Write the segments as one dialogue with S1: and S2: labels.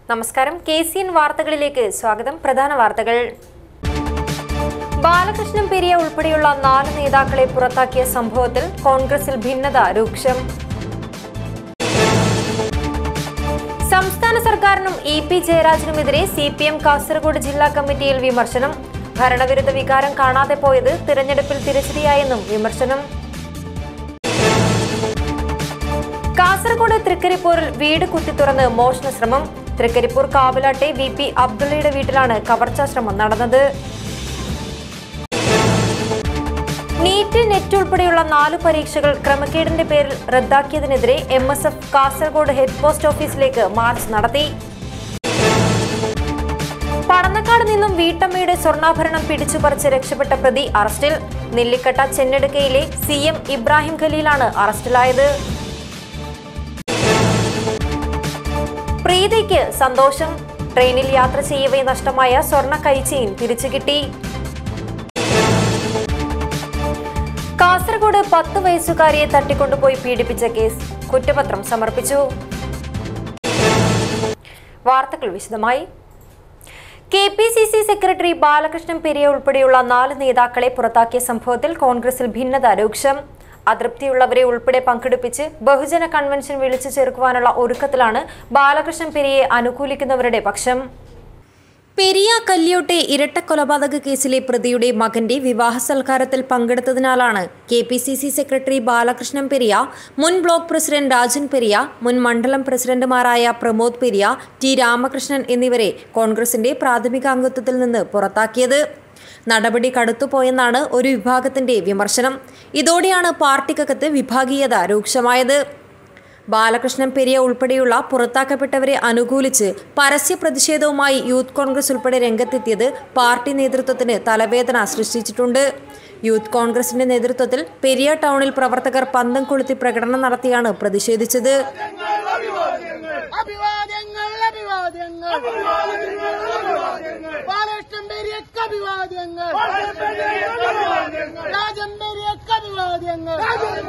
S1: നമസ്കാരം K C N വാർത്തകളിലേക്ക് സ്വാഗതം പ്രധാന വാർത്തകൾ ബാലകൃഷ്ണൻ പെരിയ ഉൾപ്പെടെയുള്ള നാല് നേതാക്കളെ പുറത്താക്കിയ സംഭവത്തിൽ കോൺഗ്രസിൽ ഭിന്നത രൂക്ഷം സംസ്ഥാന സർക്കാരിനും ഇ പി ജയരാജനുമെതിരെ സി പി എം കാസർഗോഡ് ജില്ലാ കമ്മിറ്റിയിൽ വിമർശനം ഭരണവിരുദ്ധ വികാരം കാണാതെ പോയത് തിരഞ്ഞെടുപ്പിൽ തിരിച്ചടിയായെന്നും വിമർശനം കാസർഗോഡ് തൃക്കരിപ്പൂരിൽ വീട് കുത്തിത്തുറന്ന് മോഷണ ശ്രമം തൃക്കരിപ്പൂർ കാവലാട്ടെ വി പി അബ്ദുള്ളയുടെ വീട്ടിലാണ് കവർച്ചാ ശ്രമം നടന്നത് നീറ്റ് നെറ്റ് ഉൾപ്പെടെയുള്ള നാല് പരീക്ഷകൾ ക്രമക്കേടിന്റെ പേരിൽ റദ്ദാക്കിയതിനെതിരെ M S F Kasaragod head post ഓഫീസിലേക്ക് മാർച്ച് നടത്തി പടന്നക്കാട് നിന്നും വീട്ടമ്മയുടെ സ്വർണ്ണാഭരണം പിടിച്ചുപറിച്ച് രക്ഷപ്പെട്ട പ്രതി അറസ്റ്റിൽ നെല്ലിക്കട്ട ചെന്നെടുക്കയിലെ സി എം ഇബ്രാഹിം ഖലീലാണ് അറസ്റ്റിലായത് പ്രീതിക്ക് സന്തോഷം ട്രെയിനിൽ യാത്ര ചെയ്യവേ നഷ്ടമായ സ്വർണ്ണ കൈച്ചെയിൻ തിരിച്ചു കിട്ടി കാസർഗോഡ് പത്ത് വയസ്സുകാരിയെ തട്ടിക്കൊണ്ടുപോയി പീഡിപ്പിച്ച കേസ് കുറ്റപത്രം സമർപ്പിച്ചു വാർത്തകൾ വിശദമായി K P C C secretary Balakrishnan Periya ഉൾപ്പെടെയുള്ള നാല് നേതാക്കളെ പുറത്താക്കിയ സംഭവത്തിൽ കോൺഗ്രസിൽ ഭിന്നത രൂക്ഷം അതൃപ്തിയുള്ളവരെ ഉൾപ്പെടെ പങ്കെടുപ്പിച്ച് ബഹുജന കൺവെൻഷൻ വിളിച്ചു ചേർക്കുവാനുള്ള ഒരുക്കത്തിലാണ് ബാലകൃഷ്ണൻ പെരിയെ അനുകൂലിക്കുന്നവരുടെ പക്ഷം പെരിയ കല്യോട്ടെ ഇരട്ട കൊലപാതക കേസിലെ പ്രതിയുടെ മകന്റെ വിവാഹ സൽക്കാരത്തിൽ പങ്കെടുത്തതിനാലാണ് K P C C secretary Balakrishnan Periya മുൻ ബ്ലോക്ക് പ്രസിഡന്റ് രാജൻ പെരിയ മുൻ മണ്ഡലം പ്രസിഡന്റുമാരായ പ്രമോദ് പെരിയ ടി രാമകൃഷ്ണൻ എന്നിവരെ കോൺഗ്രസിന്റെ പ്രാഥമിക അംഗത്വത്തിൽ നിന്ന് പുറത്താക്കിയത് നടപടി കടുത്തുപോയെന്നാണ് ഒരു വിഭാഗത്തിന്റെ വിമർശനം ഇതോടെയാണ് പാർട്ടിക്കകത്ത് വിഭാഗീയത രൂക്ഷമായത് ബാലകൃഷ്ണൻ പെരിയ ഉൾപ്പെടെയുള്ള പുറത്താക്കപ്പെട്ടവരെ അനുകൂലിച്ച് പരസ്യ പ്രതിഷേധവുമായി യൂത്ത് കോൺഗ്രസ് ഉൾപ്പെടെ രംഗത്തെത്തിയത് പാർട്ടി നേതൃത്വത്തിന് തലവേദന സൃഷ്ടിച്ചിട്ടുണ്ട് യൂത്ത് കോൺഗ്രസിന്റെ നേതൃത്വത്തിൽ പെരിയ ടൗണിൽ പ്രവർത്തകർ പന്തം കൊളുത്തി പ്രകടനം നടത്തിയാണ് പ്രതിഷേധിച്ചത്
S2: അഭിവാദ്യങ്ങൾ അഭിവാദ്യങ്ങൾ ബാലകൃഷ്ണൻ പെരിയക്ക് അഭിവാദ്യങ്ങൾ രാജൻ പെരിയക്ക് അഭിവാദ്യങ്ങൾ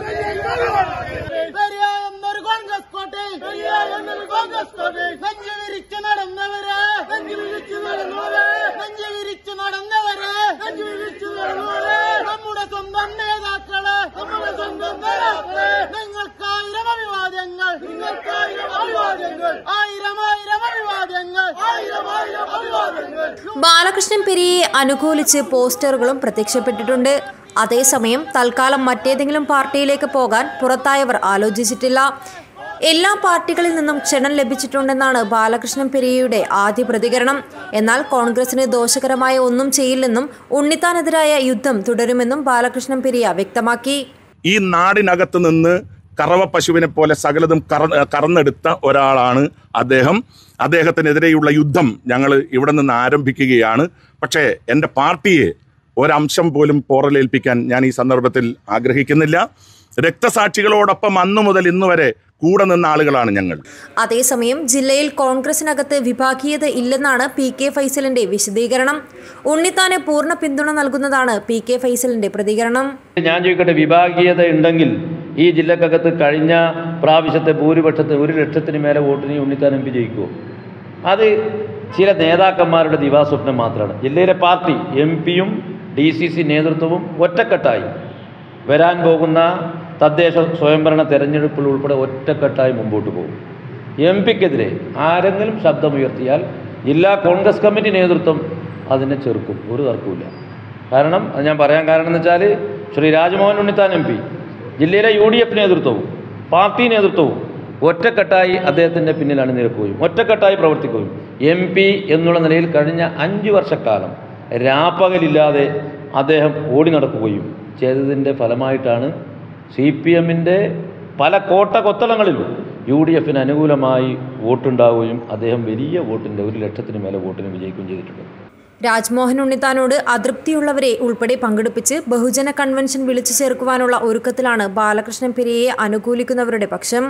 S2: പെരിയ എന്നൊരു കോൺഗ്രസ് കോട്ടയിൽ പെരിയ എന്നൊരു കോൺഗ്രസ് കോട്ടയിൽ നെഞ്ചു വിരിച്ചു നടന്നവര് നെഞ്ചു വിരിച്ചു നടന്നവര് നെഞ്ചു വിരിച്ചു നടന്നവര് നെഞ്ചു വിരിച്ചു നടന്നവര് നമ്മുടെ സ്വന്തം നേതാക്കള് നമ്മുടെ സ്വന്തം നേതാക്കള് നിങ്ങൾക്കായിരം അഭിവാദ്യങ്ങൾ നിങ്ങൾക്കായിരം അഭിവാദ്യങ്ങൾ ആയിരം ആയിരം അഭിവാദ്യങ്ങൾ ആയിരം ആയിരം അഭിവാദ്യങ്ങൾ
S1: ബാലകൃഷ്ണൻ പെരിയെ അനുകൂലിച്ച് പോസ്റ്ററുകളും പ്രത്യക്ഷപ്പെട്ടിട്ടുണ്ട് അതേസമയം തൽക്കാലം മറ്റേതെങ്കിലും പാർട്ടിയിലേക്ക് പോകാൻ പുറത്തായവർ ആലോചിച്ചിട്ടില്ല എല്ലാ പാർട്ടികളിൽ നിന്നും ക്ഷണം ലഭിച്ചിട്ടുണ്ടെന്നാണ് ബാലകൃഷ്ണൻ പെരിയയുടെ ആദ്യ പ്രതികരണം എന്നാൽ കോൺഗ്രസിന് ദോഷകരമായ ഒന്നും ചെയ്യില്ലെന്നും ഉണ്ണിത്താനെതിരായ യുദ്ധം തുടരുമെന്നും ബാലകൃഷ്ണൻ പെരിയ വ്യക്തമാക്കി
S3: ഈ നാടിനകത്ത് നിന്ന് കറവ പശുവിനെ പോലെ സകലതും കറ കറന്നെടുത്ത ഒരാളാണ് അദ്ദേഹം അദ്ദേഹത്തിനെതിരെയുള്ള യുദ്ധം ഞങ്ങൾ ഇവിടെ നിന്ന് ആരംഭിക്കുകയാണ് പക്ഷേ എൻ്റെ പാർട്ടിയെ ഒരംശം പോലും പോറലേൽപ്പിക്കാൻ ഞാൻ ഈ സന്ദർഭത്തിൽ ആഗ്രഹിക്കുന്നില്ല രക്തസാക്ഷികളോടൊപ്പം അന്നു മുതൽ ഇന്ന് വരെ കൂടെ നിന്ന ആളുകളാണ് ഞങ്ങൾ
S1: അതേസമയം ജില്ലയിൽ കോൺഗ്രസിനകത്ത് വിഭാഗീയത ഇല്ലെന്നാണ് പി കെ ഫൈസലിന്റെ വിശദീകരണം ഉണ്ണിത്താന് പൂർണ്ണ പിന്തുണ നൽകുന്നതാണ് പി കെ ഫൈസലിന്റെ പ്രതികരണം
S4: ഞാൻ ചോദിക്കട്ടെ വിഭാഗീയത ഉണ്ടെങ്കിൽ ഈ ജില്ലക്കകത്ത് കഴിഞ്ഞ പ്രാവശ്യത്തെ ഭൂരിപക്ഷത്തെ ഒരു ലക്ഷത്തിന് മേലെ വോട്ടിന് ഈ ഉണ്ണിത്താൻ എം പി ജയിക്കുമോ അത് ചില നേതാക്കന്മാരുടെ ദിവാസ്വപ്നം മാത്രമാണ് ജില്ലയിലെ പാർട്ടി എം പിയും ഡി സി സി നേതൃത്വവും ഒറ്റക്കെട്ടായി വരാൻ പോകുന്ന തദ്ദേശ സ്വയംഭരണ തെരഞ്ഞെടുപ്പിൽ ഉൾപ്പെടെ ഒറ്റക്കെട്ടായി മുമ്പോട്ട് പോകും എം പിക്കെതിരെ ആരെങ്കിലും ശബ്ദമുയർത്തിയാൽ ജില്ലാ കോൺഗ്രസ് കമ്മിറ്റി നേതൃത്വം അതിനെ ചെറുക്കും ഒരു തർക്കവുമില്ല കാരണം അത് ഞാൻ പറയാൻ കാരണം എന്ന് വെച്ചാൽ ശ്രീ രാജ്മോഹൻ ഉണ്ണിത്താൻ എം പി ജില്ലയിലെ യു ഡി എഫ് നേതൃത്വവും പാർട്ടി നേതൃത്വവും ഒറ്റക്കെട്ടായി അദ്ദേഹത്തിൻ്റെ പിന്നിലാണ് നിരക്കുകയും ഒറ്റക്കെട്ടായി പ്രവർത്തിക്കുകയും എം പി എന്നുള്ള നിലയിൽ കഴിഞ്ഞ അഞ്ച് വർഷക്കാലം രാപ്പകലില്ലാതെ അദ്ദേഹം ഓടി നടക്കുകയും ചെയ്തതിൻ്റെ ഫലമായിട്ടാണ് സി പി എമ്മിൻ്റെ പല കോട്ട കൊത്തളങ്ങളിലും യു ഡി എഫിന് അനുകൂലമായി വോട്ടുണ്ടാവുകയും അദ്ദേഹം വലിയ വോട്ടിൻ്റെ ഒരു ലക്ഷത്തിന് മേലെ വോട്ടിന് വിജയിക്കുകയും ചെയ്തിട്ടുണ്ട്
S1: രാജ്മോഹൻ ഉണ്ണിത്താനോട് അതൃപ്തിയുള്ളവരെ ഉൾപ്പെടെ പങ്കെടുപ്പിച്ച് ബഹുജന കൺവെൻഷൻ വിളിച്ചു ചേർക്കുവാനുള്ള ഒരുക്കത്തിലാണ് ബാലകൃഷ്ണൻ പെരിയയെ അനുകൂലിക്കുന്നവരുടെ പക്ഷം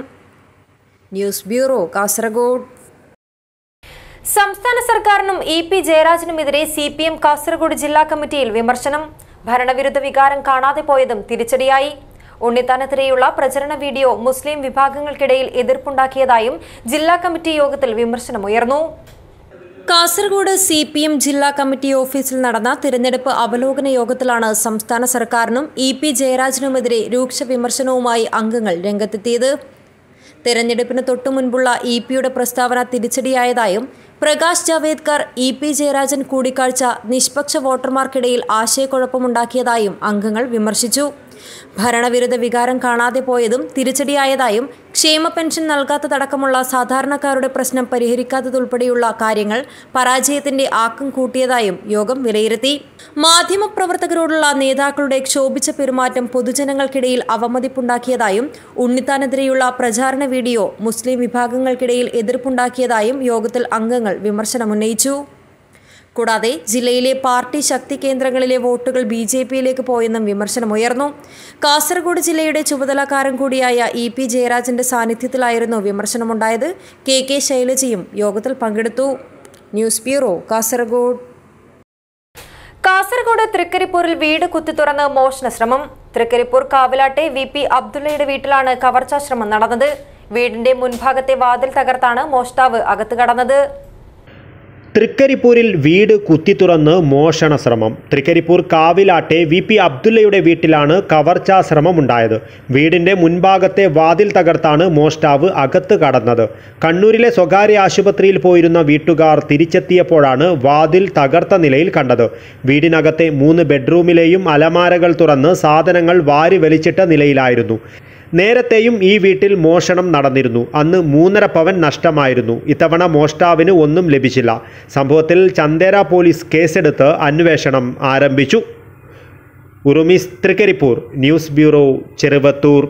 S1: ന്യൂസ് ബ്യൂറോ കാസർഗോഡ് സംസ്ഥാന സർക്കാരിനും ഇ പി ജയരാജനുമെതിരെ സി പി എം കാസർഗോഡ് ജില്ലാ കമ്മിറ്റിയിൽ വിമർശനം ഭരണവിരുദ്ധ വികാരം കാണാതെ പോയതും തിരിച്ചടിയായി ഉണ്ണിത്താനെതിരെയുള്ള പ്രചരണ വീഡിയോ മുസ്ലിം വിഭാഗങ്ങൾക്കിടയിൽ എതിർപ്പുണ്ടാക്കിയതായും ജില്ലാ കമ്മിറ്റി യോഗത്തിൽ വിമർശനമുയർന്നു കാസർഗോഡ് സി പി എം ജില്ലാ കമ്മിറ്റി ഓഫീസിൽ നടന്ന തിരഞ്ഞെടുപ്പ് അവലോകന യോഗത്തിലാണ് സംസ്ഥാന സർക്കാരിനും ഇ പി ജയരാജനുമെതിരെ രൂക്ഷ വിമർശനവുമായി അംഗങ്ങൾ രംഗത്തെത്തിയത് തെരഞ്ഞെടുപ്പിന് തൊട്ടു മുൻപുള്ള ഇ പിയുടെ പ്രസ്താവന തിരിച്ചടിയായതായും പ്രകാശ് ജാവേദ്കർ ഇ പി ജയരാജൻ കൂടിക്കാഴ്ച നിഷ്പക്ഷ വോട്ടർമാർക്കിടയിൽ ആശയക്കുഴപ്പമുണ്ടാക്കിയതായും അംഗങ്ങൾ വിമർശിച്ചു ഭരണവിരുദ്ധ വികാരം കാണാതെ പോയതും തിരിച്ചടിയായതായും ക്ഷേമ പെൻഷൻ നൽകാത്തതടക്കമുള്ള സാധാരണക്കാരുടെ പ്രശ്നം പരിഹരിക്കാത്തതുൾപ്പെടെയുള്ള കാര്യങ്ങൾ പരാജയത്തിന്റെ ആക്കം കൂട്ടിയതായും യോഗം വിലയിരുത്തി മാധ്യമപ്രവർത്തകരോടുള്ള നേതാക്കളുടെ ക്ഷോഭിച്ച പെരുമാറ്റം പൊതുജനങ്ങൾക്കിടയിൽ അവമതിപ്പുണ്ടാക്കിയതായും ഉണ്ണിത്താനെതിരെയുള്ള പ്രചാരണ വീഡിയോ മുസ്ലിം വിഭാഗങ്ങൾക്കിടയിൽ എതിർപ്പുണ്ടാക്കിയതായും യോഗത്തിൽ അംഗങ്ങൾ വിമർശനമുന്നയിച്ചു കൂടാതെ ജില്ലയിലെ പാർട്ടി ശക്തി കേന്ദ്രങ്ങളിലെ വോട്ടുകൾ ബി ജെ പിയിലേക്ക് പോയെന്നും വിമർശനമുയർന്നു കാസർഗോഡ് ജില്ലയുടെ ചുമതലക്കാരൻ കൂടിയായ ഇ പി ജയരാജന്റെ സാന്നിധ്യത്തിലായിരുന്നു വിമർശനമുണ്ടായത് കെ കെ ശൈലജയും യോഗത്തിൽ പങ്കെടുത്തു ന്യൂസ് ബ്യൂറോ കാസർഗോഡ് കാസർഗോഡ് തൃക്കരിപ്പൂരിൽ വീട് കുത്തിത്തുറന്ന് മോഷണ ശ്രമം തൃക്കരിപ്പൂർ കാവിലാട്ടെ വി പി അബ്ദുള്ളയുടെ വീട്ടിലാണ് കവർച്ചാ ശ്രമം നടന്നത് വീടിന്റെ മുൻഭാഗത്തെ വാതിൽ തകർത്താണ് മോഷ്ടാവ് അകത്ത് കടന്നത്
S5: തൃക്കരിപ്പൂരിൽ വീട് കുത്തിത്തുറന്ന് മോഷണ ശ്രമം തൃക്കരിപ്പൂർ കാവിലാട്ടെ വി പി അബ്ദുള്ളയുടെ വീട്ടിലാണ് കവർച്ചാ ശ്രമമുണ്ടായത് വീടിന്റെ മുൻഭാഗത്തെ വാതിൽ തകർത്താണ് മോഷ്ടാവ് അകത്ത് കടന്നത് കണ്ണൂരിലെ സ്വകാര്യ ആശുപത്രിയിൽ പോയിരുന്ന വീട്ടുകാർ തിരിച്ചെത്തിയപ്പോഴാണ് വാതിൽ തകർത്ത നിലയിൽ കണ്ടത് വീടിനകത്തെ മൂന്ന് ബെഡ്റൂമിലെയും അലമാരകൾ തുറന്ന് സാധനങ്ങൾ വാരി വലിച്ചിട്ട നിലയിലായിരുന്നു നേരത്തെയും ഈ വീട്ടിൽ മോഷണം നടന്നിരുന്നു അന്ന് മൂന്നര പവൻ നഷ്ടമായിരുന്നു ഇത്തവണ മോഷ്ടാവിന് ഒന്നും ലഭിച്ചില്ല സംഭവത്തിൽ ചന്ദേര പോലീസ് കേസെടുത്ത് അന്വേഷണം ആരംഭിച്ചു Urumees Trikaripur news bureau Cheruvathur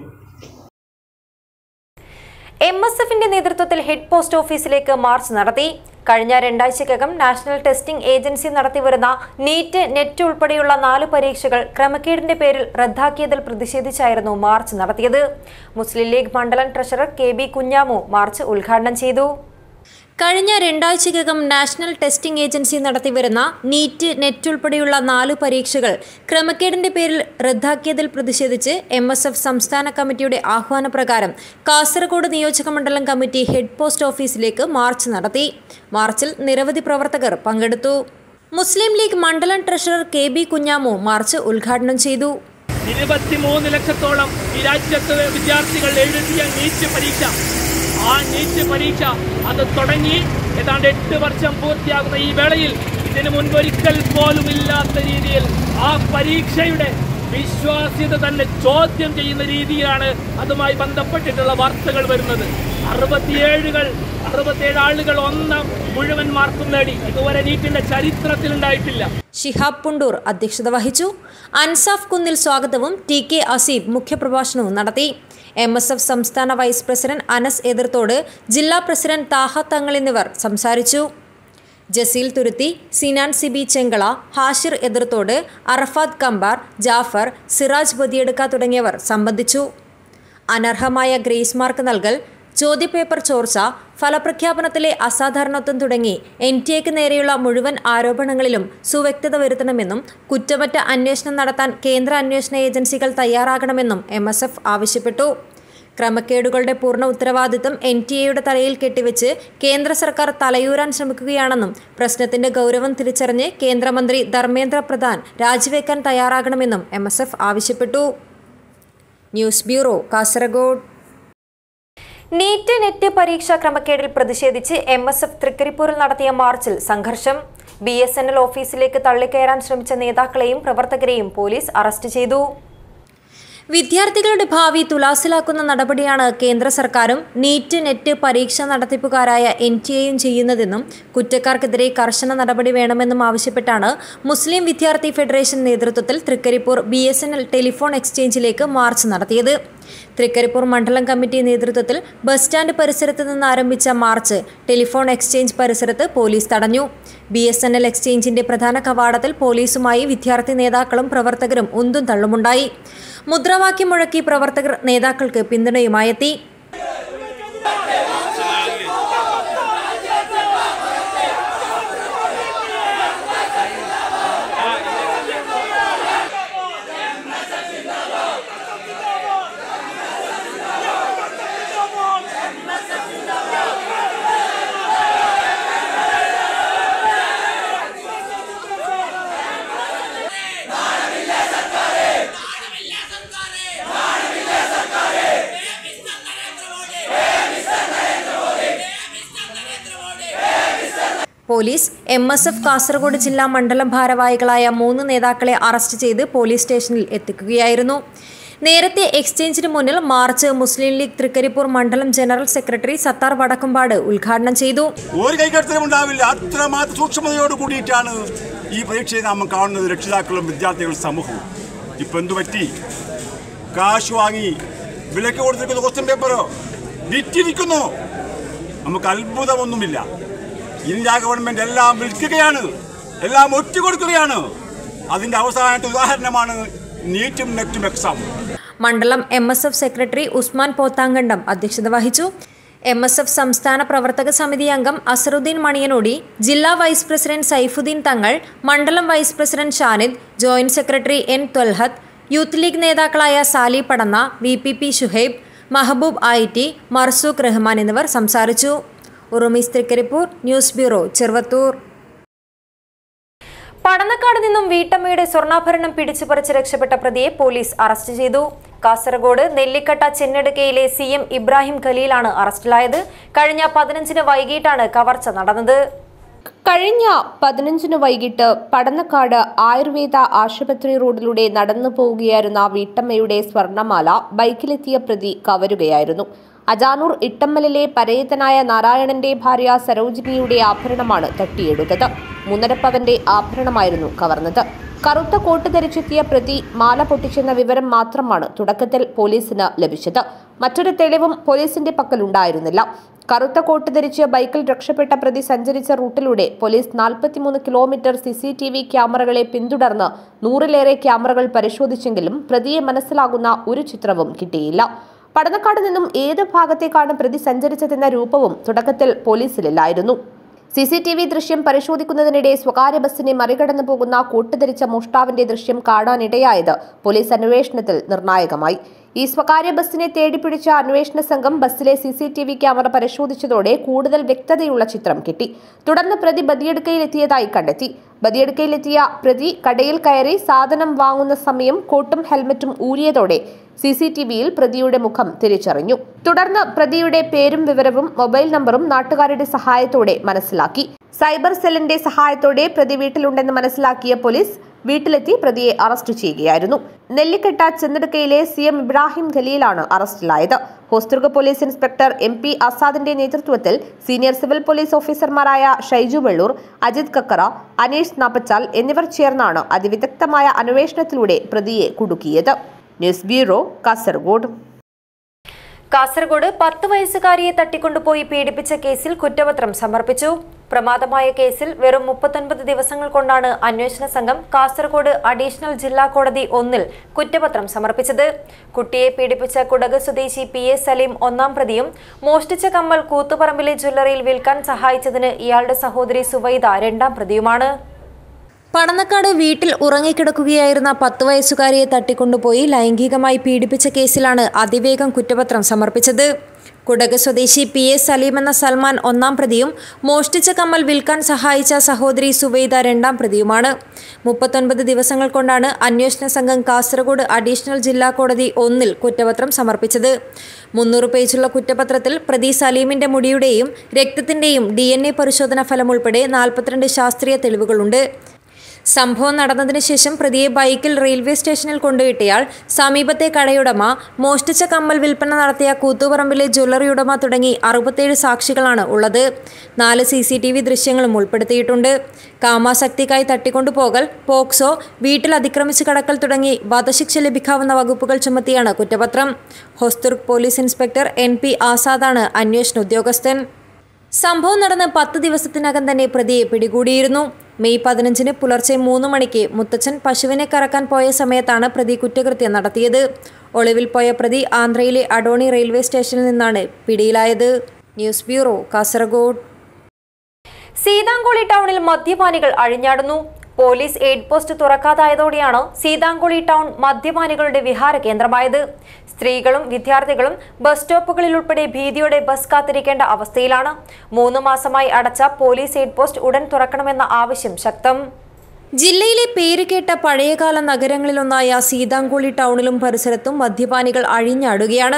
S1: M S എഫിന്റെ നേതൃത്വത്തിൽ ഹെഡ് പോസ്റ്റ് ഓഫീസിലേക്ക് മാർച്ച് നടത്തി കഴിഞ്ഞ രണ്ടാഴ്ചക്കകം നാഷണൽ ടെസ്റ്റിംഗ് ഏജൻസി നടത്തിവരുന്ന നീറ്റ് നെറ്റ് ഉൾപ്പെടെയുള്ള നാല് പരീക്ഷകൾ ക്രമക്കേടിന്റെ പേരിൽ റദ്ദാക്കിയതിൽ പ്രതിഷേധിച്ചായിരുന്നു മാർച്ച് നടത്തിയത് മുസ്ലിം ലീഗ് മണ്ഡലം treasurer K B Kunhamu march ഉദ്ഘാടനം ചെയ്തു കഴിഞ്ഞ രണ്ടാഴ്ചക്കകം നാഷണൽ ടെസ്റ്റിംഗ് ഏജൻസി നടത്തിവരുന്ന നീറ്റ് നെറ്റ് ഉൾപ്പെടെയുള്ള നാല് പരീക്ഷകൾ ക്രമക്കേടിന്റെ പേരിൽ റദ്ദാക്കിയതിൽ പ്രതിഷേധിച്ച് എം എസ് എഫ് സംസ്ഥാന കമ്മിറ്റിയുടെ ആഹ്വാനപ്രകാരം കാസർഗോഡ് നിയോജകമണ്ഡലം കമ്മിറ്റി ഹെഡ് പോസ്റ്റ് ഓഫീസിലേക്ക് മാർച്ച് നടത്തി മാർച്ചിൽ നിരവധി പ്രവർത്തകർ പങ്കെടുത്തു മുസ്ലിം ലീഗ് മണ്ഡലം treasurer K B Kunhamu march ഉദ്ഘാടനം ചെയ്തു
S6: ഇരുപത്തിമൂന്ന് ലക്ഷത്തോളം ഈ രാജ്യത്ത് വിദ്യാർത്ഥികൾ എഴുതിയ നീറ്റ് പരീക്ഷ ആ നീറ്റ് പരീക്ഷ അത് തുടങ്ങി ഏതാണ്ട് എട്ട് വർഷം പൂർത്തിയാകുന്ന ഈ വേളയിൽ ഇതിനു മുൻപൊരിക്കൽ പോലും ഇല്ലാത്ത രീതിയിൽ ആ പരീക്ഷയുടെ വിശ്വാസ്യത തന്നെ ചോദ്യം ചെയ്യുന്ന രീതിയിലാണ് അതുമായി ബന്ധപ്പെട്ടിട്ടുള്ള വാർത്തകൾ വരുന്നത് അറുപത്തിയേഴുകൾ അറുപത്തിയേഴ് ആളുകൾ ഒന്നാം മുഴുവൻ മാർക്കും നേടി ഇതുവരെ നീറ്റിന്റെ ചരിത്രത്തിൽ ഉണ്ടായിട്ടില്ല
S1: ഷിഹാബ് പുണ്ടൂർ അധ്യക്ഷത വഹിച്ചു അൻസാഫ് കുന്നിൽ സ്വാഗതവും ടി കെ അസീബ് മുഖ്യപ്രഭാഷണവും നടത്തി എം എസ് എഫ് സംസ്ഥാന വൈസ് പ്രസിഡന്റ് അനസ് എതിർത്തോട് ജില്ലാ പ്രസിഡന്റ് താഹ തങ്ങൾ എന്നിവർ സംസാരിച്ചു ജസീൽ തുരുത്തി സിനാൻ സിബി ചെങ്കള ഹാഷിർ എതിർത്തോട് അറഫാത്ത് കമ്പാർ ജാഫർ സിറാജ് ബദിയെടുക്ക തുടങ്ങിയവർ സംബന്ധിച്ചു അനർഹമായ ഗ്രേസ് മാർക്ക് നൽകൽ ചോദ്യപേപ്പർ ചോർച്ച ഫലപ്രഖ്യാപനത്തിലെ അസാധാരണത്വം തുടങ്ങി എൻ ടി എക്ക് നേരെയുള്ള മുഴുവൻ ആരോപണങ്ങളിലും സുവ്യക്തത വരുത്തണമെന്നും കുറ്റമറ്റ അന്വേഷണം നടത്താൻ കേന്ദ്ര അന്വേഷണ ഏജൻസികൾ തയ്യാറാകണമെന്നും എം എസ് എഫ് ആവശ്യപ്പെട്ടു ക്രമക്കേടുകളുടെ പൂർണ്ണ ഉത്തരവാദിത്തം എൻ ടി എയുടെ തലയിൽ കെട്ടിവെച്ച് കേന്ദ്ര സർക്കാർ തലയൂരാൻ ശ്രമിക്കുകയാണെന്നും പ്രശ്നത്തിന്റെ ഗൗരവം തിരിച്ചറിഞ്ഞ് കേന്ദ്രമന്ത്രി ധർമ്മേന്ദ്ര പ്രധാൻ രാജിവെക്കാൻ തയ്യാറാകണമെന്നും എം എസ് എഫ് ആവശ്യപ്പെട്ടു news bureau Kasaragod NEET NET പരീക്ഷാ ക്രമക്കേടിൽ പ്രതിഷേധിച്ച് എം എസ് എഫ് തൃക്കരിപ്പൂരിൽ നടത്തിയ മാർച്ചിൽ സംഘർഷം ബി എസ് എൻ എൽ ഓഫീസിലേക്ക് തള്ളിക്കയറാൻ ശ്രമിച്ച നേതാക്കളെയും പ്രവർത്തകരെയും പോലീസ് അറസ്റ്റ് ചെയ്തു വിദ്യാർത്ഥികളുടെ ഭാവി തുലാസിലാക്കുന്ന നടപടിയാണ് കേന്ദ്ര സർക്കാരും നീറ്റ് നെറ്റ് പരീക്ഷ നടത്തിപ്പുകാരായ എൻ ടി എയും ചെയ്യുന്നതെന്നും കുറ്റക്കാർക്കെതിരെ കർശന നടപടി വേണമെന്നും ആവശ്യപ്പെട്ടാണ് മുസ്ലിം വിദ്യാർത്ഥി ഫെഡറേഷൻ നേതൃത്വത്തിൽ Trikaripur B S N L telephone എക്സ്ചേഞ്ചിലേക്ക് മാർച്ച് നടത്തിയത് തൃക്കരിപ്പൂർ മണ്ഡലം കമ്മിറ്റി നേതൃത്വത്തിൽ ബസ് സ്റ്റാൻഡ് പരിസരത്ത് നിന്ന് ആരംഭിച്ച മാർച്ച് ടെലിഫോൺ എക്സ്ചേഞ്ച് പരിസരത്ത് പോലീസ് തടഞ്ഞു ബി എസ് എൻ എൽ എക്സ്ചേഞ്ചിന്റെ പ്രധാന കവാടത്തിൽ പോലീസുമായി വിദ്യാർത്ഥി നേതാക്കളും പ്രവർത്തകരും ഉന്തും തള്ളുമുണ്ടായി മുദ്രാവാക്യം മുഴക്കി പ്രവർത്തകർ നേതാക്കൾക്ക് പിന്തുണയുമായെത്തി police M S F Kasaragod ജില്ലാ മണ്ഡലം ഭാരവാഹികളായ മൂന്ന് നേതാക്കളെ അറസ്റ്റ് ചെയ്ത് പോലീസ് സ്റ്റേഷനിൽ എത്തിക്കുകയായിരുന്നു നേരത്തെ എക്സ്ചേഞ്ചിന് മുന്നിൽ മാർച്ച് മുസ്ലിം ലീഗ് തൃക്കരിപ്പൂർ മണ്ഡലം ജനറൽ സെക്രട്ടറി സത്താർ വടക്കുംപാട് ഉദ്ഘാടനം ചെയ്തു
S7: ഒരു കൈകടത്തലും ഉണ്ടാവില്ല അത്രമാത്രം സൂക്ഷ്മതയോട് കൂടിയിട്ടാണ് ഈ പരീക്ഷയെ നാം കാണുന്നത് രക്ഷിതാക്കളും വിദ്യാർത്ഥികളും സമൂഹവും ഇപ്പൊ എന്തു പറ്റി കാശ് വാങ്ങി വിലക്ക് കൊടുത്തിരിക്കുന്ന ക്വസ്റ്റ്യൻ പേപ്പർ വിറ്റിരിക്കുന്നു നമുക്ക് അത്ഭുതമൊന്നുമില്ല ഇന്ത്യ ഗവൺമെന്റ് എല്ലാം വിൽക്കുകയാണ് എല്ലാം ഒറ്റുകൊടുക്കുകയാണ് അതിന്റെ അവസാനത്തെ ഉദാഹരണമാണ് നീറ്റും നെറ്റും എക്സാം
S1: മണ്ഡലം M S F secretary Usman Pothankandam അധ്യക്ഷത വഹിച്ചു എം എസ് എഫ് സംസ്ഥാന പ്രവർത്തക സമിതി അംഗം അസറുദ്ദീൻ മണിയനോടി ജില്ലാ വൈസ് പ്രസിഡന്റ് സൈഫുദ്ദീൻ തങ്ങൾ മണ്ഡലം vice president Shanid joint secretary N Thwalhath youth League നേതാക്കളായ Sali Padanna V P P Shuhaib Mahboob I T Marzooq Rahman എന്നിവർ സംസാരിച്ചു ഉറുമീസ് തൃക്കരിപ്പൂർ ന്യൂസ് ബ്യൂറോ ചെറുവത്തൂർ പടന്നക്കാട് നിന്നും വീട്ടമ്മയുടെ സ്വർണ്ണാഭരണം പിടിച്ചുപറിച്ച് രക്ഷപ്പെട്ട പ്രതിയെ പോലീസ് അറസ്റ്റ് ചെയ്തു കാസർഗോഡ് നെല്ലിക്കട്ട ചെന്നെടുക്കയിലെ സി എം ഇബ്രാഹിം ഖലീലാണ് അറസ്റ്റിലായത് കഴിഞ്ഞ പതിനഞ്ചിന് വൈകിട്ടാണ് കവർച്ച നടന്നത്
S8: കഴിഞ്ഞ പതിനഞ്ചിന് വൈകിട്ട് പടന്നക്കാട് ആയുർവേദ ആശുപത്രി റോഡിലൂടെ നടന്നു പോവുകയായിരുന്ന വീട്ടമ്മയുടെ സ്വർണമാല ബൈക്കിലെത്തിയ പ്രതി കവരുകയായിരുന്നു അജാനൂർ ഇട്ടമ്മലിലെ പരേതനായ നാരായണന്റെ ഭാര്യ സരോജിനിയുടെ ആഭരണമാണ് തട്ടിയെടുത്തത് മൂന്നര പവന്റെ ആഭരണമായിരുന്നു കവർന്നത് കറുത്ത കോട്ട് ധരിച്ചെത്തിയ പ്രതി മാല പൊട്ടിച്ചെന്ന വിവരം മാത്രമാണ് തുടക്കത്തിൽ പോലീസിന് ലഭിച്ചത് മറ്റൊരു തെളിവും പോലീസിന്റെ പക്കലുണ്ടായിരുന്നില്ല കറുത്ത കോട്ട് ധരിച്ച് ബൈക്കിൽ രക്ഷപ്പെട്ട പ്രതി സഞ്ചരിച്ച റൂട്ടിലൂടെ പോലീസ് നാൽപ്പത്തിമൂന്ന് kilometre C C T V ക്യാമറകളെ പിന്തുടർന്ന് നൂറിലേറെ ക്യാമറകൾ പരിശോധിച്ചെങ്കിലും പ്രതിയെ മനസ്സിലാകുന്ന ഒരു ചിത്രവും കിട്ടിയില്ല പടന്നക്കാട് നിന്നും ഏത് ഭാഗത്തേക്കാണ് പ്രതി സഞ്ചരിച്ചതെന്ന രൂപവും തുടക്കത്തിൽ പോലീസിലില്ലായിരുന്നു സി സി ടി വി ദൃശ്യം പരിശോധിക്കുന്നതിനിടെ സ്വകാര്യ ബസ്സിനെ മറികടന്നു പോകുന്ന കൂട്ടുധരിച്ച മോഷ്ടാവിന്റെ ദൃശ്യം കാണാനിടയായത് പോലീസ് അന്വേഷണത്തിൽ നിർണായകമായി ഈ സ്വകാര്യ ബസ്സിനെ തേടിപ്പിടിച്ച അന്വേഷണ സംഘം ബസ്സിലെ C C T V camera പരിശോധിച്ചതോടെ കൂടുതൽ വ്യക്തതയുള്ള ചിത്രം കിട്ടി തുടർന്ന് പ്രതി ബദിയടുക്കയിലെത്തിയതായി കണ്ടെത്തി ബദിയടുക്കയിലെത്തിയ പ്രതി കടയിൽ കയറി സാധനം വാങ്ങുന്ന സമയം കോട്ടും ഹെൽമറ്റും ഊരിയതോടെ സി സി ടി വിയിൽ പ്രതിയുടെ മുഖം തിരിച്ചറിഞ്ഞു തുടർന്ന് പ്രതിയുടെ പേരും വിവരവും മൊബൈൽ നമ്പറും നാട്ടുകാരുടെ സഹായത്തോടെ മനസ്സിലാക്കി സൈബർ സെല്ലിന്റെ സഹായത്തോടെ പ്രതി വീട്ടിലുണ്ടെന്ന് മനസ്സിലാക്കിയ പോലീസ് വീട്ടിലെത്തി പ്രതിയെ അറസ്റ്റ് ചെയ്യുകയായിരുന്നു നെല്ലിക്കെട്ട ചെന്നെടുക്കയിലെ സി എം ഇബ്രാഹിം ഖലീലാണ് അറസ്റ്റിലായത് Hosdurg police inspector M P അസാദിന്റെ നേതൃത്വത്തിൽ സീനിയർ സിവിൽ പോലീസ് ഓഫീസർമാരായ ഷൈജു വെള്ളൂർ അജിത് കക്കറ അനീഷ് നാപ്പച്ചാൽ എന്നിവർ ചേർന്നാണ് അതിവിദഗ്ധമായ അന്വേഷണത്തിലൂടെ പ്രതിയെ കുടുക്കിയത് ന്യൂസ് ബ്യൂറോ കാസർഗോഡ്
S1: കാസർഗോഡ് പത്ത് വയസ്സുകാരിയെ തട്ടിക്കൊണ്ടുപോയി പീഡിപ്പിച്ച കേസിൽ കുറ്റപത്രം സമർപ്പിച്ചു പ്രമാദമായ കേസിൽ വെറും മുപ്പത്തൊൻപത് ദിവസങ്ങൾ കൊണ്ടാണ് അന്വേഷണ സംഘം കാസർഗോഡ് അഡീഷണൽ ജില്ലാ കോടതി ഒന്നിൽ കുറ്റപത്രം സമർപ്പിച്ചത് കുട്ടിയെ പീഡിപ്പിച്ച കുടക് സ്വദേശി പി എ സലീം ഒന്നാം പ്രതിയും മോഷ്ടിച്ച കമ്മൽ കൂത്തുപറമ്പിലെ ജ്വല്ലറിയിൽ വിൽക്കാൻ സഹായിച്ചതിന് ഇയാളുടെ സഹോദരി സുവൈദ രണ്ടാം പ്രതിയുമാണ് പടന്നക്കാട് വീട്ടിൽ ഉറങ്ങിക്കിടക്കുകയായിരുന്ന പത്ത് വയസ്സുകാരിയെ തട്ടിക്കൊണ്ടുപോയി ലൈംഗികമായി പീഡിപ്പിച്ച കേസിലാണ് അതിവേഗം കുറ്റപത്രം സമർപ്പിച്ചത് കുടക് സ്വദേശി പി എ സലീം എന്ന സൽമാൻ ഒന്നാം പ്രതിയും മോഷ്ടിച്ച കമ്മൽ വിൽക്കാൻ സഹായിച്ച സഹോദരി സുവൈദ രണ്ടാം പ്രതിയുമാണ് മുപ്പത്തൊൻപത് ദിവസങ്ങൾ കൊണ്ടാണ് അന്വേഷണ സംഘം കാസർഗോഡ് അഡീഷണൽ ജില്ലാ കോടതി ഒന്നിൽ കുറ്റപത്രം സമർപ്പിച്ചത് മുന്നൂറ് പേജുള്ള കുറ്റപത്രത്തിൽ പ്രതി സലീമിന്റെ മുടിയുടെയും രക്തത്തിന്റെയും ഡി എൻ എ പരിശോധനാ ഫലം ഉൾപ്പെടെ നാൽപ്പത്തിരണ്ട് ശാസ്ത്രീയ തെളിവുകളുണ്ട് സംഭവം നടന്നതിന് ശേഷം പ്രതിയെ ബൈക്കിൽ റെയിൽവേ സ്റ്റേഷനിൽ കൊണ്ടുവിട്ടയാൾ സമീപത്തെ കടയുടമ മോഷ്ടിച്ച കമ്മൽ വിൽപ്പന നടത്തിയ കൂത്തുപറമ്പിലെ ജ്വല്ലറി ഉടമ തുടങ്ങി അറുപത്തേഴ് സാക്ഷികളാണ് ഉള്ളത് നാല് സി സി ടി വി ദൃശ്യങ്ങളും ഉൾപ്പെടുത്തിയിട്ടുണ്ട് കാമാസക്തിക്കായി തട്ടിക്കൊണ്ടുപോകൽ പോക്സോ വീട്ടിൽ അതിക്രമിച്ച് കടക്കൽ തുടങ്ങി വധശിക്ഷ ലഭിക്കാവുന്ന വകുപ്പുകൾ ചുമത്തിയാണ് കുറ്റപത്രം Hosdurg police inspector N P ആസാദാണ് അന്വേഷണ ഉദ്യോഗസ്ഥൻ സംഭവം നടന്ന് പത്ത് ദിവസത്തിനകം തന്നെ പ്രതിയെ പിടികൂടിയിരുന്നു മെയ് പതിനഞ്ചിന് പുലർച്ചെ മൂന്ന് മണിക്ക് മുത്തച്ഛൻ പശുവിനെ കറക്കാൻ പോയ സമയത്താണ് പ്രതി കുറ്റകൃത്യം നടത്തിയത് ഒളിവിൽ പോയ പ്രതി ആന്ധ്രയിലെ അഡോണി റെയിൽവേ സ്റ്റേഷനിൽ നിന്നാണ് പിടിയിലായത് ന്യൂസ് ബ്യൂറോ കാസർഗോഡ് സീതാങ്കോളി ടൗണിൽ മദ്യപാനികൾ അഴിഞ്ഞാടുന്നു പോലീസ് എയ്ഡ് പോസ്റ്റ് തുറക്കാതായതോടെയാണ് സീതാങ്കോളി ടൗൺ മദ്യപാനികളുടെ വിഹാര കേന്ദ്രമായത് സ്ത്രീകളും വിദ്യാർത്ഥികളും ബസ് സ്റ്റോപ്പുകളിൽ ഉൾപ്പെടെ ഭീതിയോടെ ബസ് കാത്തിരിക്കേണ്ട അവസ്ഥയിലാണ് മൂന്ന് മാസമായി അടച്ച പോലീസ് എയ്ഡ് പോസ്റ്റ് ഉടൻ തുറക്കണമെന്ന ആവശ്യം ശക്തം ജില്ലയിലെ പേരുകേട്ട പഴയകാല നഗരങ്ങളിലൊന്നായ സീതാങ്കുളി ടൗണിലും പരിസരത്തും മദ്യപാനികൾ അഴിഞ്ഞാടുകയാണ്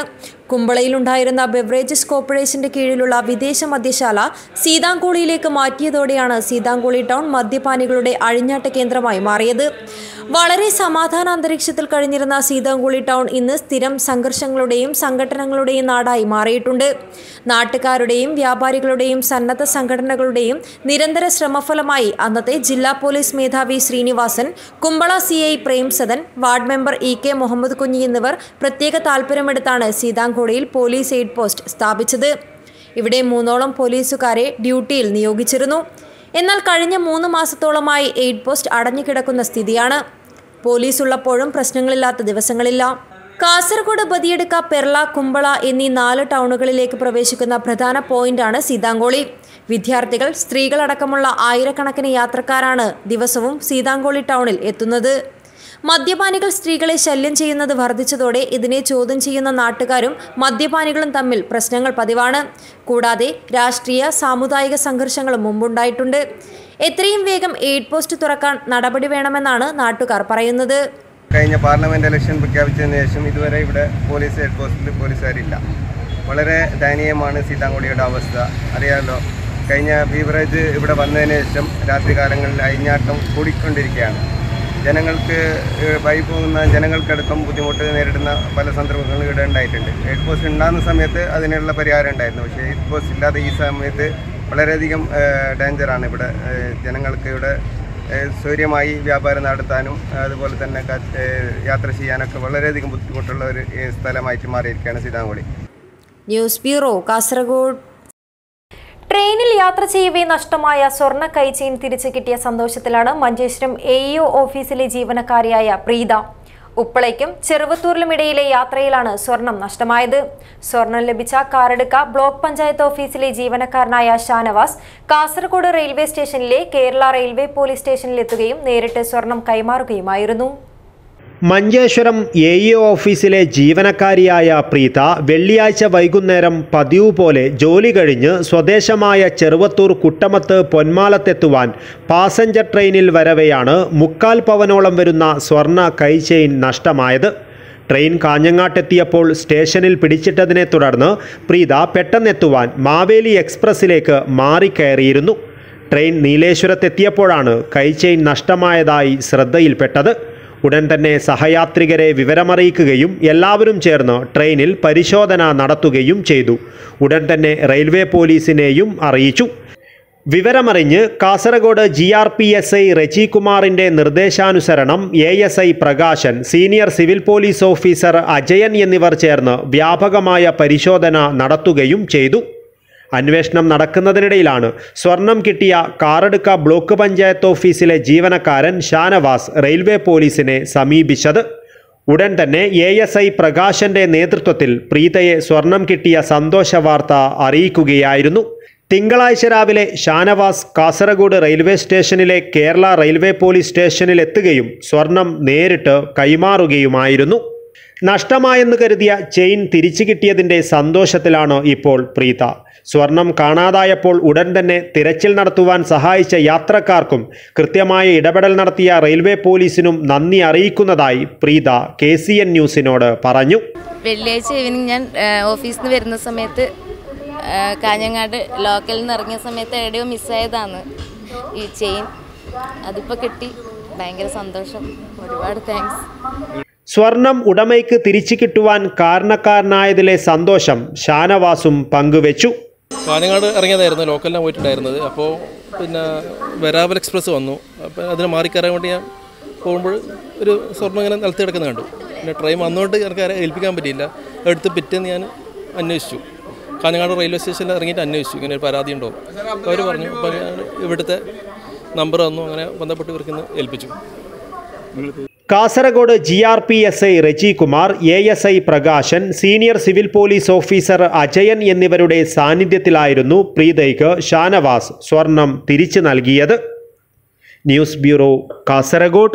S1: കുമ്പളയിലുണ്ടായിരുന്ന ബെവറേജസ് കോർപ്പറേഷന്റെ കീഴിലുള്ള വിദേശ മദ്യശാല സീതാങ്കോളിയിലേക്ക് മാറ്റിയതോടെയാണ് സീതാങ്കോളി ടൗൺ മദ്യപാനികളുടെ അഴിഞ്ഞാട്ട കേന്ദ്രമായി മാറിയത് വളരെ സമാധാന അന്തരീക്ഷത്തിൽ കഴിഞ്ഞിരുന്ന സീതാങ്കുളി ടൗൺ ഇന്ന് സ്ഥിരം സംഘർഷങ്ങളുടെയും സംഘടനകളുടെയും നാടായി മാറിയിട്ടുണ്ട് നാട്ടുകാരുടെയും വ്യാപാരികളുടെയും സന്നദ്ധ സംഘടനകളുടെയും നിരന്തര ശ്രമഫലമായി അന്നത്തെ ജില്ലാ പോലീസ് മേധാവി Srinivasan Kumbla C I Premsadan ward member E K Muhammad Kunhi എന്നിവർ പ്രത്യേക താൽപ്പര്യമെടുത്താണ് സീതാങ്കോടിയിൽ പോലീസ് എയ്ഡ് പോസ്റ്റ് സ്ഥാപിച്ചത് ഇവിടെ മൂന്നോളം പോലീസുകാരെ ഡ്യൂട്ടിയിൽ നിയോഗിച്ചിരുന്നു എന്നാൽ കഴിഞ്ഞ മൂന്ന് മാസത്തോളമായി എയ്ഡ് പോസ്റ്റ് അടഞ്ഞുകിടക്കുന്ന സ്ഥിതിയാണ് പോലീസ് ഉള്ളപ്പോഴും പ്രശ്നങ്ങളില്ലാത്ത ദിവസങ്ങളില്ല കാസർഗോഡ് ബദിയെടുക്ക പെർള കുമ്പള എന്നീ നാല് ടൗണുകളിലേക്ക് പ്രവേശിക്കുന്ന പ്രധാന പോയിന്റാണ് സീതാങ്കോളി വിദ്യാർത്ഥികൾ സ്ത്രീകളടക്കമുള്ള ആയിരക്കണക്കിന് യാത്രക്കാരാണ് ദിവസവും സീതാങ്കോളി ടൗണിൽ എത്തുന്നത് മദ്യപാനികൾ സ്ത്രീകളെ ശല്യം ചെയ്യുന്നത് വർദ്ധിച്ചതോടെ ഇതിനെ ചോദ്യം ചെയ്യുന്ന നാട്ടുകാരും മദ്യപാനികളും തമ്മിൽ പ്രശ്നങ്ങൾ പതിവാണ് കൂടാതെ രാഷ്ട്രീയ സാമുദായിക സംഘർഷങ്ങളും മുമ്പുണ്ടായിട്ടുണ്ട് എത്രയും വേഗം എയ്ഡ് പോസ്റ്റ് തുറക്കാൻ നടപടി വേണമെന്നാണ് നാട്ടുകാർ പറയുന്നത്
S9: കഴിഞ്ഞ പാർലമെന്റ് ഇലക്ഷൻ പ്രഖ്യാപിച്ചതിന് ശേഷം ഇതുവരെ ഇവിടെ പോലീസ് ഹെഡ് പോസ്റ്റിൽ പോലീസുകാരില്ല വളരെ ദയനീയമാണ് സീതാങ്കുടിയുടെ അവസ്ഥ അറിയാമല്ലോ കഴിഞ്ഞ ബീവറേജ് ഇവിടെ വന്നതിന് ശേഷം രാത്രികാലങ്ങളിൽ അഴിഞ്ഞാട്ടം കൂടിക്കൊണ്ടിരിക്കുകയാണ് ജനങ്ങൾക്ക് ഏഹ്, വഴി പോകുന്ന ജനങ്ങൾക്കടക്കം ബുദ്ധിമുട്ട് നേരിടുന്ന പല സന്ദർഭങ്ങളും ഇവിടെ ഉണ്ടായിട്ടുണ്ട് ഹെഡ് പോസ്റ്റ് ഉണ്ടാകുന്ന സമയത്ത് അതിനുള്ള പരിഹാരം ഉണ്ടായിരുന്നു പക്ഷേ ഹെഡ് പോസ്റ്റ് ഇല്ലാതെ ഈ സമയത്ത് വളരെയധികം ഏഹ്, ഡേഞ്ചറാണ് ഇവിടെ ഏഹ്, ജനങ്ങൾക്ക് ഇവിടെ ഏഹ് സ്വൈര്യമായി വ്യാപാരം നടത്താനും അതുപോലെ തന്നെ ക- ഏഹ് യാത്ര ചെയ്യാനൊക്കെ വളരെയധികം ബുദ്ധിമുട്ടുള്ള ഒരു ഏഹ് സ്ഥലമായിട്ട് മാറിയിരിക്കുകയാണ് സീതാങ്കുളി
S1: ന്യൂസ് ബ്യൂറോ കാസർഗോഡ് ട്രെയിനിൽ യാത്ര ചെയ്യവേ നഷ്ടമായ സ്വർണ്ണ കൈചെയിൻ തിരിച്ചു കിട്ടിയ സന്തോഷത്തിലാണ് മഞ്ചേശ്വരം എ ഇഒ ഓഫീസിലെ ജീവനക്കാരിയായ പ്രീത ഉപ്പളയ്ക്കും ചെറുവത്തൂരിലും ഇടയിലെ യാത്രയിലാണ് സ്വർണം നഷ്ടമായത് സ്വർണം ലഭിച്ച കാറടുക്ക ബ്ലോക്ക് പഞ്ചായത്ത് ഓഫീസിലെ ജീവനക്കാരനായ ഷാനവാസ് കാസർഗോഡ് റെയിൽവേ സ്റ്റേഷനിലെ കേരള റെയിൽവേ പോലീസ് സ്റ്റേഷനിലെത്തുകയും നേരിട്ട് സ്വർണം കൈമാറുകയുമായിരുന്നു
S5: മഞ്ചേശ്വരം എ ഇ ഓഫീസിലെ ജീവനക്കാരിയായ പ്രീത വെള്ളിയാഴ്ച വൈകുന്നേരം പതിവ് പോലെ ജോലി കഴിഞ്ഞ് സ്വദേശമായ ചെറുവത്തൂർ കുട്ടമത്ത് പൊന്മാലത്തെത്തുവാൻ പാസഞ്ചർ ട്രെയിനിൽ വരവെയാണ് മുക്കാൽ പവനോളം വരുന്ന സ്വർണ്ണ കൈചെയിൻ നഷ്ടമായത് ട്രെയിൻ കാഞ്ഞങ്ങാട്ടെത്തിയപ്പോൾ സ്റ്റേഷനിൽ പിടിച്ചിട്ടതിനെ തുടർന്ന് പ്രീത പെട്ടെന്നെത്തുവാൻ മാവേലി എക്സ്പ്രസ്സിലേക്ക് മാറിക്കയറിയിരുന്നു ട്രെയിൻ നീലേശ്വരത്തെത്തിയപ്പോഴാണ് കൈചെയിൻ നഷ്ടമായതായി ശ്രദ്ധയിൽപ്പെട്ടത് ഉടൻ തന്നെ സഹയാത്രികരെ വിവരമറിയിക്കുകയും എല്ലാവരും ചേർന്ന് ട്രെയിനിൽ പരിശോധന നടത്തുകയും ചെയ്തു ഉടൻ തന്നെ റെയിൽവേ പോലീസിനെയും അറിയിച്ചു വിവരമറിഞ്ഞ് Kasaragod G R P S I Reji കുമാറിൻ്റെ നിർദ്ദേശാനുസരണം A S I Prakashan senior civil police officer Ajayan എന്നിവർ ചേർന്ന് വ്യാപകമായ പരിശോധന നടത്തുകയും ചെയ്തു അന്വേഷണം നടക്കുന്നതിനിടയിലാണ് സ്വർണം കിട്ടിയ കാറടുക്ക ബ്ലോക്ക് പഞ്ചായത്ത് ഓഫീസിലെ ജീവനക്കാരൻ ഷാനവാസ് റെയിൽവേ പോലീസിനെ സമീപിച്ചത് ഉടൻ തന്നെ എ എസ് ഐ പ്രകാശന്റെ നേതൃത്വത്തിൽ പ്രീതയെ സ്വർണം കിട്ടിയ സന്തോഷ വാർത്ത അറിയിക്കുകയായിരുന്നു തിങ്കളാഴ്ച രാവിലെ ഷാനവാസ് കാസർഗോഡ് റെയിൽവേ സ്റ്റേഷനിലെ കേരള റെയിൽവേ പോലീസ് സ്റ്റേഷനിൽ എത്തുകയും സ്വർണം നേരിട്ട് കൈമാറുകയുമായിരുന്നു നഷ്ടമായെന്ന് കരുതിയ ചെയിൻ തിരിച്ചു കിട്ടിയതിൻ്റെ സന്തോഷത്തിലാണ് ഇപ്പോൾ പ്രീത സ്വർണം കാണാതായപ്പോൾ ഉടൻ തന്നെ തിരച്ചിൽ നടത്തുവാൻ സഹായിച്ച യാത്രക്കാർക്കും കൃത്യമായ ഇടപെടൽ നടത്തിയ റെയിൽവേ പോലീസിനും നന്ദി അറിയിക്കുന്നതായി പ്രീത കെ സി എൻ ന്യൂസിനോട് പറഞ്ഞു
S10: വെള്ളിയാഴ്ച ഈവനിങ് ഞാൻ ഓഫീസിൽ നിന്ന് വരുന്ന സമയത്ത് ആ, കാഞ്ഞങ്ങാട് ലോക്കലിൽ നിന്ന് ഇറങ്ങിയ സമയത്ത് എവിടെയോ മിസ്സായതാണ് ഈ ചെയിൻ അതിപ്പോൾ കിട്ടി ഭയങ്കര സന്തോഷം ഒരുപാട് താങ്ക്സ്
S5: സ്വർണം ഉടമയ്ക്ക് തിരിച്ചു കിട്ടുവാൻ കാരണക്കാരനായതിലെ സന്തോഷം ഷാനവാസും പങ്കുവച്ചു
S11: കാഞ്ഞങ്ങാട് ഇറങ്ങിയതായിരുന്നു ലോക്കലിനാണ് പോയിട്ടുണ്ടായിരുന്നത് അപ്പോൾ പിന്നെ വെരാവൽ എക്സ്പ്രസ് വന്നു അപ്പോൾ അതിന് മാറിക്കയറാൻ വേണ്ടി ഞാൻ പോകുമ്പോൾ ഒരു സ്വർണ്ണം ഇങ്ങനെ നിലത്ത് കിടക്കുന്ന കണ്ടു പിന്നെ ട്രെയിൻ വന്നുകൊണ്ട് എനിക്ക് ആരെ ഏൽപ്പിക്കാൻ പറ്റിയില്ല എടുത്ത് പിറ്റേന്ന് ഞാൻ അന്വേഷിച്ചു കാഞ്ഞങ്ങാട് റെയിൽവേ സ്റ്റേഷനിൽ ഇറങ്ങിയിട്ട് അന്വേഷിച്ചു ഇങ്ങനെ ഒരു പരാതി ഉണ്ടോ അപ്പോൾ അവർ പറഞ്ഞു അപ്പോൾ ഞാൻ ഇവിടുത്തെ നമ്പർ തന്നു അങ്ങനെ ബന്ധപ്പെട്ട് ഇവർക്ക് ഇന്ന് ഏൽപ്പിച്ചു
S5: Kasaragod G R P S I Reji Kumar A S I Prakashan senior civil police officer Ajayan എന്നിവരുടെ സാന്നിധ്യത്തിലായിരുന്നു പ്രീതയ്ക്ക് ഷാനവാസ് സ്വർണം തിരിച്ചു നൽകിയത് news bureau Kasaragod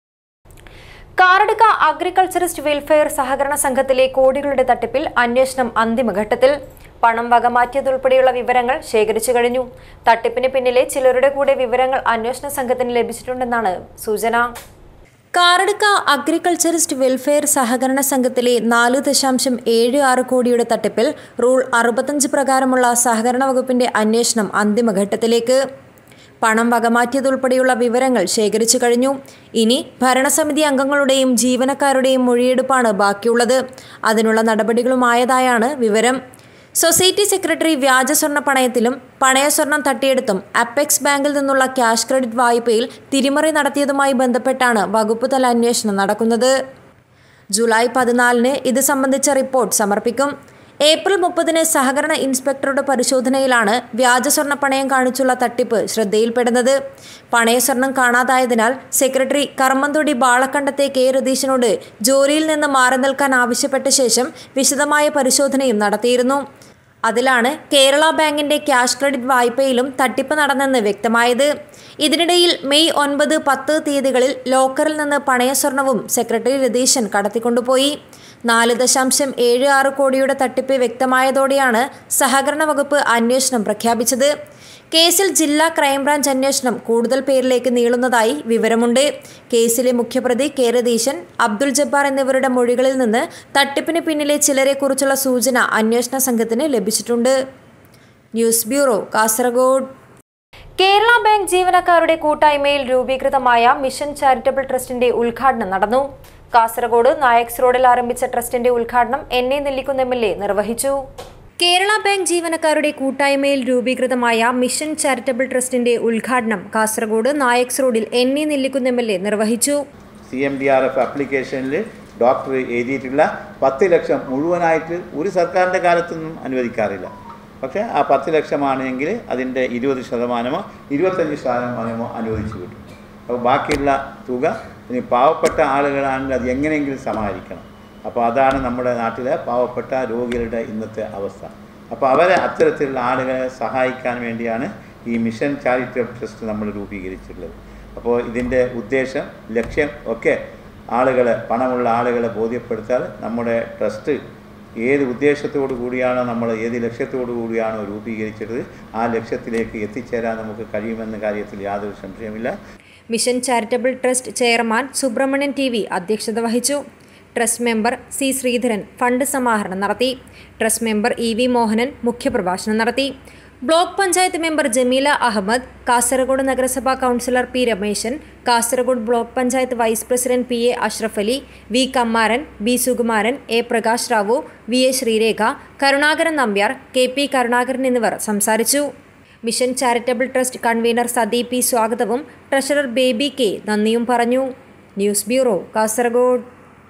S1: Karadka agriculturist welfare സഹകരണ സംഘത്തിലെ കോടികളുടെ തട്ടിപ്പിൽ അന്വേഷണം അന്തിമഘട്ടത്തിൽ പണം വകമാറ്റിയതുൾപ്പെടെയുള്ള വിവരങ്ങൾ ശേഖരിച്ചു കഴിഞ്ഞു തട്ടിപ്പിന് പിന്നിലെ ചിലരുടെ കൂടെ വിവരങ്ങൾ അന്വേഷണ സംഘത്തിന് ലഭിച്ചിട്ടുണ്ടെന്നാണ് സൂചന കാറടുക്ക അഗ്രികൾച്ചറിസ്റ്റ് വെൽഫെയർ സഹകരണ സംഘത്തിലെ നാല് ദശാംശം ഏഴ് ആറ് കോടിയുടെ തട്ടിപ്പിൽ റൂൾ അറുപത്തഞ്ച് പ്രകാരമുള്ള സഹകരണ വകുപ്പിന്റെ അന്വേഷണം അന്തിമഘട്ടത്തിലേക്ക് പണം വകമാറ്റിയതുൾപ്പെടെയുള്ള വിവരങ്ങൾ ശേഖരിച്ചു കഴിഞ്ഞു ഇനി ഭരണസമിതി അംഗങ്ങളുടെയും ജീവനക്കാരുടെയും മൊഴിയെടുപ്പാണ് ബാക്കിയുള്ളത് അതിനുള്ള നടപടികളുമായതായാണ് വിവരം സൊസൈറ്റി സെക്രട്ടറി വ്യാജ സ്വർണ്ണ പണയത്തിലും പണയ സ്വർണം തട്ടിയെടുത്തും അപ്പെക്സ് ബാങ്കിൽ നിന്നുള്ള ക്യാഷ് ക്രെഡിറ്റ് വായ്പയിൽ തിരിമറി നടത്തിയതുമായി ബന്ധപ്പെട്ടാണ് വകുപ്പ് തല അന്വേഷണം നടക്കുന്നത് ജൂലൈ പതിനാലിന് ഇത് സംബന്ധിച്ച റിപ്പോർട്ട് സമർപ്പിക്കും ഏപ്രിൽ മുപ്പതിന് സഹകരണ ഇൻസ്പെക്ടറുടെ പരിശോധനയിലാണ് വ്യാജ സ്വർണ്ണ പണയം കാണിച്ചുള്ള തട്ടിപ്പ് ശ്രദ്ധയിൽപ്പെടുന്നത് പണയ സ്വർണം കാണാതായതിനാൽ സെക്രട്ടറി കർമ്മന്തൊടി ബാളക്കണ്ടത്തെ കെ രതീശനോട് ജോലിയിൽ നിന്ന് മാറി നിൽക്കാൻ ആവശ്യപ്പെട്ട ശേഷം വിശദമായ പരിശോധനയും നടത്തിയിരുന്നു അതിലാണ് കേരള ബാങ്കിന്റെ ക്യാഷ് ക്രെഡിറ്റ് വായ്പയിലും തട്ടിപ്പ് നടന്നെന്ന് വ്യക്തമായത് ഇതിനിടയിൽ മെയ് ഒൻപത് പത്ത് തീയതികളിൽ ലോക്കറിൽ നിന്ന് പണയസ്വർണവും സെക്രട്ടറി രതീശൻ കടത്തിക്കൊണ്ടുപോയി നാല് ദശാംശം ഏഴ് ആറ് കോടിയുടെ തട്ടിപ്പ് വ്യക്തമായതോടെയാണ് സഹകരണ വകുപ്പ് അന്വേഷണം പ്രഖ്യാപിച്ചത് കേസിൽ ജില്ലാ ക്രൈംബ്രാഞ്ച് അന്വേഷണം കൂടുതൽ പേരിലേക്ക് നീളുന്നതായി വിവരമുണ്ട് കേസിലെ മുഖ്യപ്രതി കെ രതീശൻ അബ്ദുൾ ജബ്ബാർ എന്നിവരുടെ മൊഴികളിൽ നിന്ന് തട്ടിപ്പിന് പിന്നിലെ ചിലരെക്കുറിച്ചുള്ള സൂചന അന്വേഷണ സംഘത്തിന് ലഭിച്ചിട്ടുണ്ട് news bureau Kasaragod Kerala bank ജീവനക്കാരുടെ കൂട്ടായ്മയിൽ രൂപീകൃതമായ മിഷൻ ചാരിറ്റബിൾ ട്രസ്റ്റിന്റെ ഉദ്ഘാടനം നടന്നു കാസർഗോഡ് നായക്സ് റോഡിൽ ആരംഭിച്ച ട്രസ്റ്റിന്റെ ഉദ്ഘാടനം N A Nellikkunnu M L A നിർവഹിച്ചു കേരള ബാങ്ക് ജീവനക്കാരുടെ കൂട്ടായ്മയിൽ രൂപീകൃതമായ മിഷൻ ചാരിറ്റബിൾ ട്രസ്റ്റിന്റെ ഉദ്ഘാടനം കാസർഗോഡ് നായക്സ് റോഡിൽ N A Nellikkunnu M L A നിർവഹിച്ചു
S12: C M D R F ആപ്ലിക്കേഷനിൽ ഡോക്ടർ എഴുതിയിട്ടുള്ള പത്ത് ലക്ഷം മുഴുവനായിട്ട് ഒരു സർക്കാരിൻ്റെ കാലത്തൊന്നും അനുവദിക്കാറില്ല പക്ഷേ ആ പത്ത് ലക്ഷമാണെങ്കിൽ അതിൻ്റെ ഇരുപത് ശതമാനമോ ഇരുപത്തഞ്ച് ശതമാനമോ അനുവദിച്ചു കിട്ടും അപ്പോൾ ബാക്കിയുള്ള തുക ഇനി പാവപ്പെട്ട ആളുകളാണെങ്കിൽ അത് എങ്ങനെയെങ്കിലും സമാഹരിക്കണം അപ്പോൾ അതാണ് നമ്മുടെ നാട്ടിലെ പാവപ്പെട്ട രോഗികളുടെ ഇന്നത്തെ അവസ്ഥ അപ്പോൾ അവരെ അത്തരത്തിലുള്ള ആളുകളെ സഹായിക്കാൻ വേണ്ടിയാണ് ഈ മിഷൻ ചാരിറ്റബിൾ ട്രസ്റ്റ് നമ്മൾ രൂപീകരിച്ചിട്ടുള്ളത് അപ്പോൾ ഇതിൻ്റെ ഉദ്ദേശം ലക്ഷ്യം ഒക്കെ ആളുകളെ പണമുള്ള ആളുകളെ ബോധ്യപ്പെടുത്താൽ നമ്മുടെ ട്രസ്റ്റ് ഏത് ഉദ്ദേശത്തോടു കൂടിയാണോ നമ്മൾ ഏത് ലക്ഷ്യത്തോടു കൂടിയാണോ രൂപീകരിച്ചത് ആ ലക്ഷ്യത്തിലേക്ക് എത്തിച്ചേരാൻ നമുക്ക് കഴിയുമെന്ന കാര്യത്തിൽ യാതൊരു സംശയമില്ല
S1: mission charitable trust chairman Subramanian T V അധ്യക്ഷത വഹിച്ചു trust member C Sreedharan fund സമാഹരണം നടത്തി trust member E V Mohanan മുഖ്യപ്രഭാഷണം നടത്തി ബ്ലോക്ക് പഞ്ചായത്ത് മെമ്പർ ജമീല അഹമ്മദ് കാസർഗോഡ് നഗരസഭാ councillor P Rameshan Kasaragod block panchayat vice president P A Ashraf Ali V Kammaran B Sukumaran A Prakash Rao V A Sreerekha Karunakaran Nambiar K P Karunakaran എന്നിവർ സംസാരിച്ചു mission charitable trust convener Sadi P സ്വാഗതവും ട്രഷറർ ബേബി കെ നന്ദിയും പറഞ്ഞു ന്യൂസ് ബ്യൂറോ കാസർഗോഡ്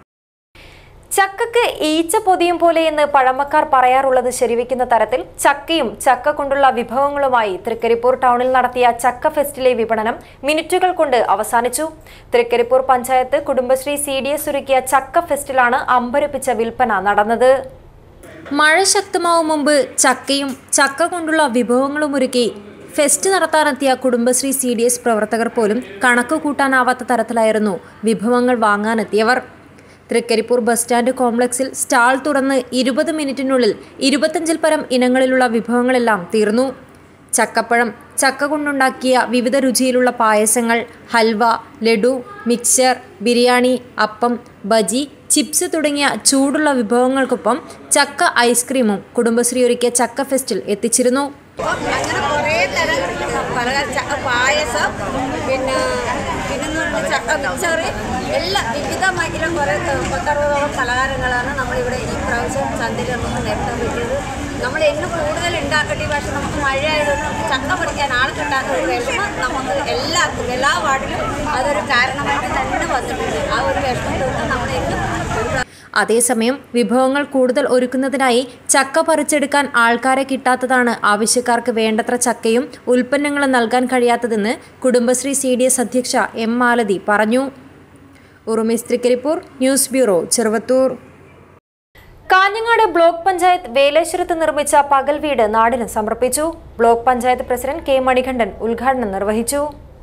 S1: ചക്കക്ക് ഈച്ച പൊതിയും പോലെ എന്ന് പഴമക്കാർ പറയാറുള്ളത് ശരിവെക്കുന്ന തരത്തിൽ ചക്കയും ചക്ക കൊണ്ടുള്ള വിഭവങ്ങളുമായി തൃക്കരിപ്പൂർ ടൗണിൽ നടത്തിയ ചക്ക ഫെസ്റ്റിലെ വിപണനം മിനിറ്റുകൾ കൊണ്ട് അവസാനിച്ചു Trikaripur panchayat Kudumbashree C D S ഒരുക്കിയ ചക്ക ഫെസ്റ്റിലാണ് അമ്പരപ്പിച്ച വിൽപ്പന നടന്നത് മഴ ശക്തമാവും മുമ്പ് ചക്കയും ചക്ക കൊണ്ടുള്ള വിഭവങ്ങളും ഒരുക്കി ഫെസ്റ്റ് നടത്താനെത്തിയ കുടുംബശ്രീ സി ഡി എസ് പ്രവർത്തകർ പോലും കണക്ക് കൂട്ടാനാവാത്ത തരത്തിലായിരുന്നു വിഭവങ്ങൾ വാങ്ങാനെത്തിയവർ തൃക്കരിപ്പൂർ ബസ് സ്റ്റാൻഡ് കോംപ്ലക്സിൽ സ്റ്റാൾ തുറന്ന് ഇരുപത് മിനിറ്റിനുള്ളിൽ ഇരുപത്തഞ്ചിൽ പരം ഇനങ്ങളിലുള്ള വിഭവങ്ങളെല്ലാം തീർന്നു ചക്കപ്പഴം ചക്ക കൊണ്ടുണ്ടാക്കിയ വിവിധ രുചിയിലുള്ള പായസങ്ങൾ ഹൽവ ലഡു മിക്സർ ബിരിയാണി അപ്പം ബജി ചിപ്സ് തുടങ്ങിയ ചൂടുള്ള വിഭവങ്ങൾക്കൊപ്പം ചക്ക ഐസ്ക്രീമും കുടുംബശ്രീ ഒരുക്കിയ ചക്ക ഫെസ്റ്റിൽ എത്തിച്ചിരുന്നു
S13: അങ്ങനെ കുറേ തരം പലഹാരം ചക്ക പായസം പിന്നെ പിന്നെന്ന് പറഞ്ഞാൽ ചക്ക മിച്ചറ് എല്ലാം വിവിധമായിട്ടുള്ള കുറേ പത്തറുപതോളം പലഹാരങ്ങളാണ് നമ്മളിവിടെ ഈ പ്രാവശ്യം ചന്തയിൽ നമുക്ക് നേരത്തെ പറ്റിയത് നമ്മൾ എന്നും കൂടുതൽ ഉണ്ടാക്കേണ്ടി പക്ഷെ നമുക്ക് മഴയായതുകൊണ്ട് നമുക്ക് ചക്ക പറിക്കാൻ ആൾ കിട്ടാത്ത ഒരു വിഷമം നമുക്ക് എല്ലാവർക്കും എല്ലാ വാർഡിലും അതൊരു കാരണമായിട്ട് തന്നെ വന്നിട്ടുണ്ട് ആ ഒരു വിഷമം തൊട്ട് നമ്മൾ എന്നും ഒരു പ്രാവശ്യം
S1: അതേസമയം വിഭവങ്ങൾ കൂടുതൽ ഒരുക്കുന്നതിനായി ചക്ക പറിച്ചെടുക്കാൻ ആൾക്കാരെ കിട്ടാത്തതാണ് ആവശ്യക്കാർക്ക് വേണ്ടത്ര ചക്കയും ഉൽപ്പന്നങ്ങളും നൽകാൻ കഴിയാത്തതെന്ന് കുടുംബശ്രീ സി ഡി എസ് അധ്യക്ഷ എം മാലതി പറഞ്ഞു Urumees Trikaripur news bureau Cheruvathur Kanhangad block panchayat വേലേശ്വരത്ത് നിർമ്മിച്ച പകൽ വീട് നാടിന് സമർപ്പിച്ചു block panchayat president K Manikandan ഉദ്ഘാടനം നിർവഹിച്ചു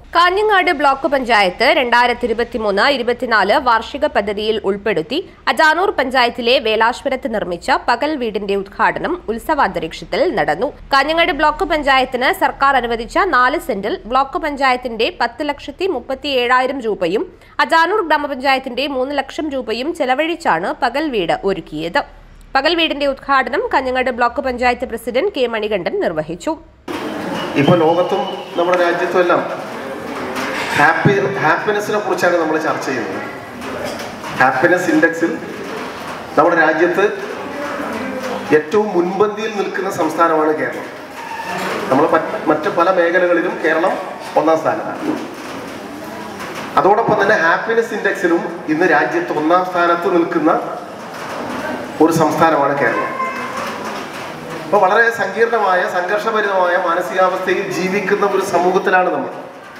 S8: കാഞ്ഞങ്ങാട് ബ്ലോക്ക് പഞ്ചായത്ത് രണ്ടായിരത്തി ഇരുപത്തിമൂന്ന് ഇരുപത്തിനാല് വാർഷിക പദ്ധതിയിൽ ഉൾപ്പെടുത്തി അജാനൂർ പഞ്ചായത്തിലെ വേലാശ്വരത്ത് നിർമ്മിച്ച പകൽ വീടിന്റെ ഉദ്ഘാടനം ഉത്സവാന്തരീക്ഷത്തിൽ നടന്നു കാഞ്ഞങ്ങാട് ബ്ലോക്ക് പഞ്ചായത്തിന് സർക്കാർ അനുവദിച്ച നാല് സെന്റിൽ ബ്ലോക്ക് പഞ്ചായത്തിന്റെ പത്ത് ലക്ഷത്തി മുപ്പത്തി ഏഴായിരം രൂപയും അജാനൂർ ഗ്രാമപഞ്ചായത്തിന്റെ മൂന്ന് ലക്ഷം രൂപയും ചെലവഴിച്ചാണ് പകൽ വീട് ഒരുക്കിയത് പകൽ വീടിന്റെ ഉദ്ഘാടനം Kanhangad block panchayat president K Manikandan നിർവഹിച്ചു
S14: ഇപ്പോൾ ലോകത്തും നമ്മുടെ രാജ്യത്തും എല്ലാം ഹാപ്പി ഹാപ്പിനെസ്സിനെ കുറിച്ചാണ് നമ്മൾ ചർച്ച ചെയ്യുന്നത് ഹാപ്പിനെസ് ഇൻഡെക്സിൽ നമ്മുടെ രാജ്യത്ത് ഏറ്റവും മുൻപന്തിയിൽ നിൽക്കുന്ന സംസ്ഥാനമാണ് കേരളം നമ്മൾ മറ്റ് മറ്റ് പല മേഖലകളിലും കേരളം ഒന്നാം സ്ഥാനത്താണ് അതോടൊപ്പം തന്നെ ഹാപ്പിനെസ് ഇൻഡെക്സിലും ഇന്ന് രാജ്യത്ത് ഒന്നാം സ്ഥാനത്ത് നിൽക്കുന്ന ഒരു സംസ്ഥാനമാണ് കേരളം അപ്പോൾ വളരെ സങ്കീർണമായ സംഘർഷഭരിതമായ മാനസികാവസ്ഥയിൽ ജീവിക്കുന്ന ഒരു സമൂഹത്തിലാണ് നമ്മൾ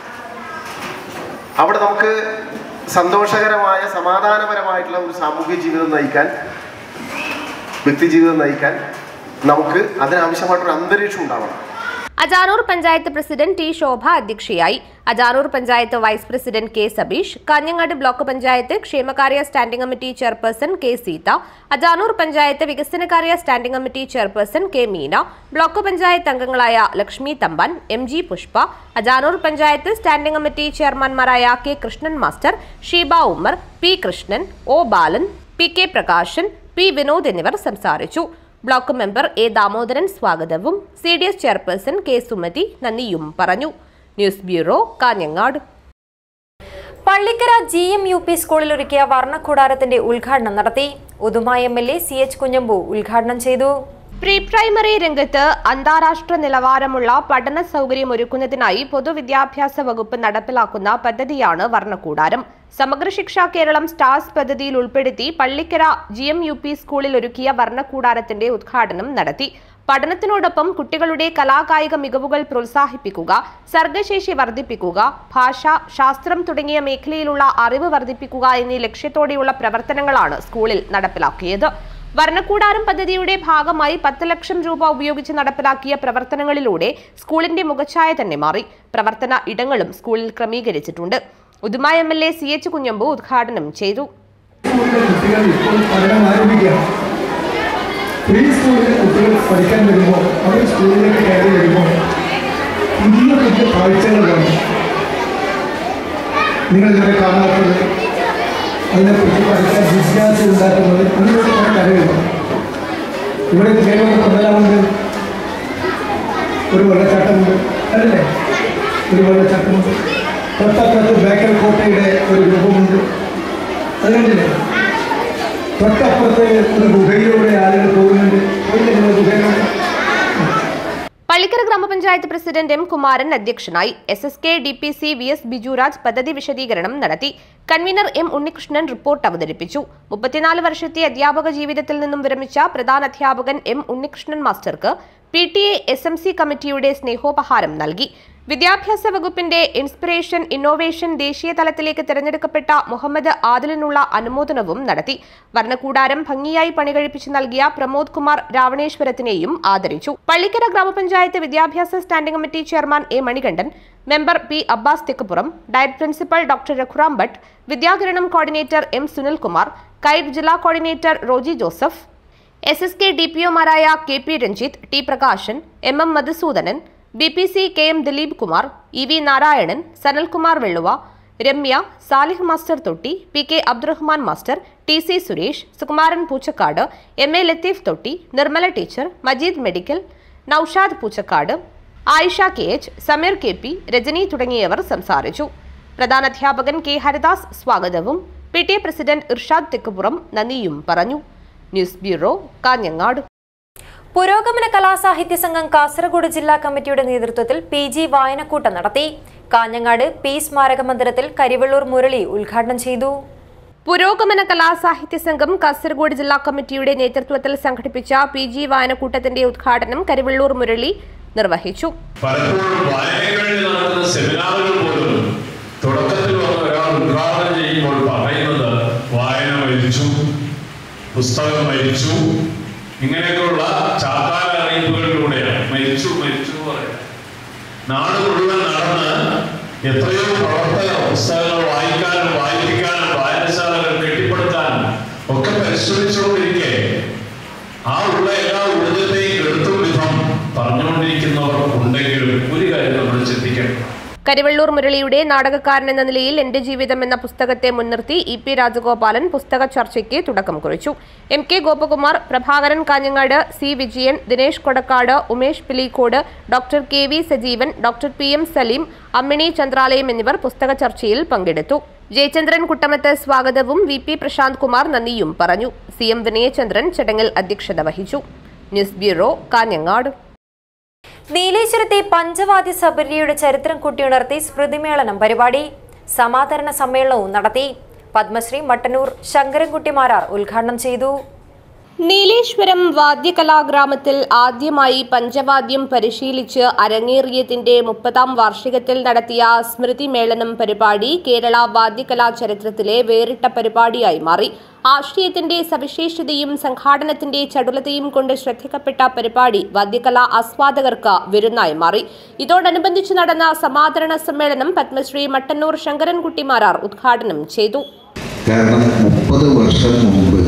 S14: അവിടെ നമുക്ക് സന്തോഷകരമായ സമാധാനപരമായിട്ടുള്ള ഒരു സാമൂഹ്യ ജീവിതം നയിക്കാൻ വ്യക്തിജീവിതം നയിക്കാൻ നമുക്ക് അതിനാവശ്യമായിട്ടൊരു അന്തരീക്ഷം ഉണ്ടാവണം
S8: അജാനൂർ പഞ്ചായത്ത് പ്രസിഡന്റ് ടി ശോഭ അധ്യക്ഷയായി Ajanur panchayat vice president K Sabeesh Kanhangad block panchayat ക്ഷേമകാര്യ standing committee chairperson K Seetha Ajanur panchayat വികസനകാര്യ standing committee chairperson K Meena block panchayat അംഗങ്ങളായ Lakshmi Thampan M G Pushpa Ajanur panchayat standing committee ചെയർമാൻമാരായ K Krishnan master Sheeba Ummer P Krishnan O Balan P K Prakashan P Vinod എന്നിവർ സംസാരിച്ചു ബ്ലോക്ക് മെമ്പർ എ ദാമോദരൻ സ്വാഗതവും C D S chairperson K Sumathi നന്ദിയും പറഞ്ഞു news bureau Kanhangad
S1: Pallikkara G M U P സ്കൂളിൽ ഒരുക്കിയ വർണ്ണക്കൂടാരത്തിന്റെ ഉദ്ഘാടനം നടത്തി Uduma M L A C H Kunhambu ഉദ്ഘാടനം ചെയ്തു
S8: പ്രീ പ്രൈമറി രംഗത്ത് അന്താരാഷ്ട്ര നിലവാരമുള്ള പഠന സൗകര്യം ഒരുക്കുന്നതിനായി പൊതുവിദ്യാഭ്യാസ വകുപ്പ് നടപ്പിലാക്കുന്ന പദ്ധതിയാണ് വർണ്ണക്കൂടാരം സമഗ്ര ശിക്ഷ കേരളം സ്റ്റാർസ് പദ്ധതിയിൽ ഉൾപ്പെടുത്തി Pallikkara G M U P സ്കൂളിൽ ഒരുക്കിയ വർണ്ണക്കൂടാരത്തിന്റെ ഉദ്ഘാടനം നടത്തി പഠനത്തിനോടൊപ്പം കുട്ടികളുടെ കലാകായിക മികവുകൾ പ്രോത്സാഹിപ്പിക്കുക സർഗശേഷി വർദ്ധിപ്പിക്കുക ഭാഷ ശാസ്ത്രം തുടങ്ങിയ മേഖലയിലുള്ള അറിവ് വർദ്ധിപ്പിക്കുക എന്നീ ലക്ഷ്യത്തോടെയുള്ള പ്രവർത്തനങ്ങളാണ് സ്കൂളിൽ നടപ്പിലാക്കിയത് വർണ്ണക്കൂടാരം പദ്ധതിയുടെ ഭാഗമായി പത്ത് ലക്ഷം രൂപ ഉപയോഗിച്ച് നടപ്പിലാക്കിയ പ്രവർത്തനങ്ങളിലൂടെ സ്കൂളിന്റെ മുഖച്ഛായ തന്നെ മാറി പ്രവർത്തന ഇടങ്ങളും സ്കൂളിൽ ക്രമീകരിച്ചിട്ടുണ്ട് Uduma M L A C H Kunhambu ഉദ്ഘാടനം ചെയ്തു
S15: കുട്ടികൾ ഇപ്പോൾ പഠനം ആരംഭിക്കുകയാണ് പ്രീ സ്കൂളിലെ കുട്ടികൾ പഠിക്കാൻ വരുമ്പോൾ അവർ സ്കൂളിലേക്ക് കയറി വരുമ്പോൾ പുതിയ പുതിയ കാഴ്ചകൾ വേണം നിങ്ങൾ ഇതൊക്കെ കാണാത്തത് അതിനെക്കുറിച്ച് പഠിക്കാൻ ജിജ്ഞാസ ഉണ്ടാക്കുന്നത് അതിനോട് കുറെ കാര്യങ്ങളുണ്ട് ഇവിടെ കേരളം കൊണ്ടലാമുണ്ട് ഒരു വെള്ളച്ചാട്ടമുണ്ട് അല്ലേ ഒരു വെള്ളച്ചാട്ടമുണ്ട് തൊട്ടപ്പുറത്ത് ബേക്കൽ കോട്ടയുടെ ഒരു രൂപമുണ്ട് അത് കണ്ടില്ലേ തൊട്ടപ്പുറത്ത് ഒരു ഗുഹയിലൂടെ ആളുകൾ പോകുന്നുണ്ട് പോയില്ലേ നിങ്ങൾ ഗുഹയിലൂടെ
S8: പള്ളിക്കര ഗ്രാമപഞ്ചായത്ത് പ്രസിഡന്റ് എം കുമാരൻ അധ്യക്ഷനായി S S K D P C V S Bijuraj പദ്ധതി വിശദീകരണം നടത്തി കൺവീനർ എം ഉണ്ണികൃഷ്ണൻ റിപ്പോർട്ട് അവതരിപ്പിച്ചു മുപ്പത്തിനാല് വർഷത്തെ അധ്യാപക ജീവിതത്തിൽ നിന്നും വിരമിച്ച പ്രധാന അധ്യാപകൻ എം ഉണ്ണികൃഷ്ണൻ മാസ്റ്റർക്ക് P T A S M C കമ്മിറ്റിയുടെ സ്നേഹോപഹാരം നൽകി വിദ്യാഭ്യാസ വകുപ്പിന്റെ ഇൻസ്പിറേഷൻ ഇന്നോവേഷൻ ദേശീയ തലത്തിലേക്ക് തിരഞ്ഞെടുക്കപ്പെട്ട മുഹമ്മദ് ആദിലിനുള്ള അനുമോദനവും നടത്തി വർണ്ണക്കൂടാരം ഭംഗിയായി പണികഴിപ്പിച്ചു നൽകിയ പ്രമോദ് കുമാർ രാവണേശ്വരത്തിനെയും ആദരിച്ചു പള്ളിക്കര ഗ്രാമപഞ്ചായത്ത് വിദ്യാഭ്യാസ standing committee chairman A Manikandan member P Abbas Thekkupuram diet principal doctor Raghuram Bhat Vidyakiranam coordinator M Sunilkumar KITE ജില്ലാ coordinator Roji Joseph S S K D P ഒമാരായ K P Ranjith T Prakashan M M Madhusoodanan B P C K M Dileep Kumar E V Narayanan Sanalkumar Velluva Ramya Salih master Thotti P K Abdurahman master T C Suresh Sukumaran Poochakkad M A Latheef തൊട്ടി Nirmala teacher Majeed medical Noushad Poochakkad Ayisha K H Sameer K P Rajani തുടങ്ങിയവർ സംസാരിച്ചു പ്രധാനാധ്യാപകൻ K Haridas സ്വാഗതവും P T A president Irshad Thekkupuram നന്ദിയും പറഞ്ഞു news bureau Kanhangad
S1: പുരോഗമന കലാസാഹിത്യ സംഘം കാസർഗോഡ് ജില്ലാ കമ്മിറ്റിയുടെ നേതൃത്വത്തിൽ പി ജി വായനക്കൂട്ടം നടത്തി കാഞ്ഞങ്ങാട് പി സ്മാരക മന്ദിരത്തിൽ കരിവള്ളൂർ മുരളി ഉദ്ഘാടനം ചെയ്തു
S8: പുരോഗമന കലാസാഹിത്യ സംഘം കാസർഗോഡ് ജില്ലാ കമ്മിറ്റിയുടെ നേതൃത്വത്തിൽ സംഘടിപ്പിച്ച പി ജി വായനക്കൂട്ടത്തിന്റെ ഉദ്ഘാടനം കരിവള്ളൂർ മുരളി നിർവഹിച്ചു
S16: പലപ്പോഴും വായനകളിൽ നടത്തുന്ന സെമിനാറുകൾ പോലും തുടക്കത്തിൽ വന്ന് ഒരാൾ ഉദ്ഘാടനം ചെയ്യുമ്പോൾ പറയുന്നത് വായന മരിച്ചു പുസ്തകം മരിച്ചു ഇങ്ങനെയൊക്കെയുള്ള ചാത്താല അറിയിപ്പുകളിലൂടെയാണ് മരിച്ചു മരിച്ചു എന്ന് പറയാം നാട് മുഴുവൻ നടന്ന് എത്രയോ പ്രവർത്തകർ പുസ്തകങ്ങൾ വായിക്കാനും വായിപ്പിക്കാനും വായനശാലകൾ കെട്ടിപ്പടുക്കാനും ഒക്കെ പരിശ്രമിച്ചുകൊണ്ടിരിക്കെ ആ ഉള്ള എല്ലാ ഊർജത്തെയും എടുത്തും വിധം പറഞ്ഞുകൊണ്ടിരിക്കുന്നവർ ഉണ്ടെങ്കിലും ഒരു കാര്യം നമ്മൾ ചിന്തിക്കണം
S8: കരിവള്ളൂർ മുരളിയുടെ നാടകക്കാരൻ എന്ന നിലയിൽ എന്റെ ജീവിതം എന്ന പുസ്തകത്തെ മുൻനിർത്തി ഇ പി രാജഗോപാലൻ പുസ്തക ചർച്ചയ്ക്ക് തുടക്കം കുറിച്ചു M K Gopakumar Prabhakaran Kanhangad C Vijayan Dinesh Kodakkad Umesh Pilicode doctor K V Sajeevan doctor P M Saleem Ammini Chandralayam എന്നിവർ പുസ്തക ചർച്ചയിൽ പങ്കെടുത്തു ജയചന്ദ്രൻ കുട്ടമത്ത് സ്വാഗതവും വി പി പ്രശാന്ത് കുമാർ നന്ദിയും പറഞ്ഞു സി എം വിനയചന്ദ്രൻ ചടങ്ങിൽ അധ്യക്ഷത വഹിച്ചു ന്യൂസ് ബ്യൂറോ കാഞ്ഞങ്ങാട്
S1: നീലേശ്വരത്തെ പഞ്ചവാദ്യ സബരിയുടെ ചരിത്രം കുട്ടിയുണർത്തി സ്മൃതിമേളനം പരിപാടി സമാദരണ സമ്മേളനവും നടത്തി പത്മശ്രീ മട്ടന്നൂർ ശങ്കരൻകുട്ടി മാരാർ ഉദ്ഘാടനം ചെയ്തു
S8: നീലേശ്വരം വാദ്യകലാഗ്രാമത്തിൽ ആദ്യമായി പഞ്ചവാദ്യം പരിശീലിച്ച് അരങ്ങേറിയതിന്റെ മുപ്പതാം വാർഷികത്തിൽ നടത്തിയ സ്മൃതി മേളനം പരിപാടി കേരള വാദ്യകലാ ചരിത്രത്തിലെ വേറിട്ട പരിപാടിയായി മാറി ആശയത്തിന്റെ സവിശേഷതയും സംഘാടനത്തിന്റെ ചടുലതയും കൊണ്ട് ശ്രദ്ധിക്കപ്പെട്ട പരിപാടി വാദ്യകലാ ആസ്വാദകർക്ക് വിരുന്നായി മാറി ഇതോടനുബന്ധിച്ച് നടന്ന സമാദരണ സമ്മേളനം പത്മശ്രീ മട്ടന്നൂർ ശങ്കരൻകുട്ടി മാരാർ ഉദ്ഘാടനം ചെയ്തു
S17: കാരണം മുപ്പത് വർഷം മുമ്പ്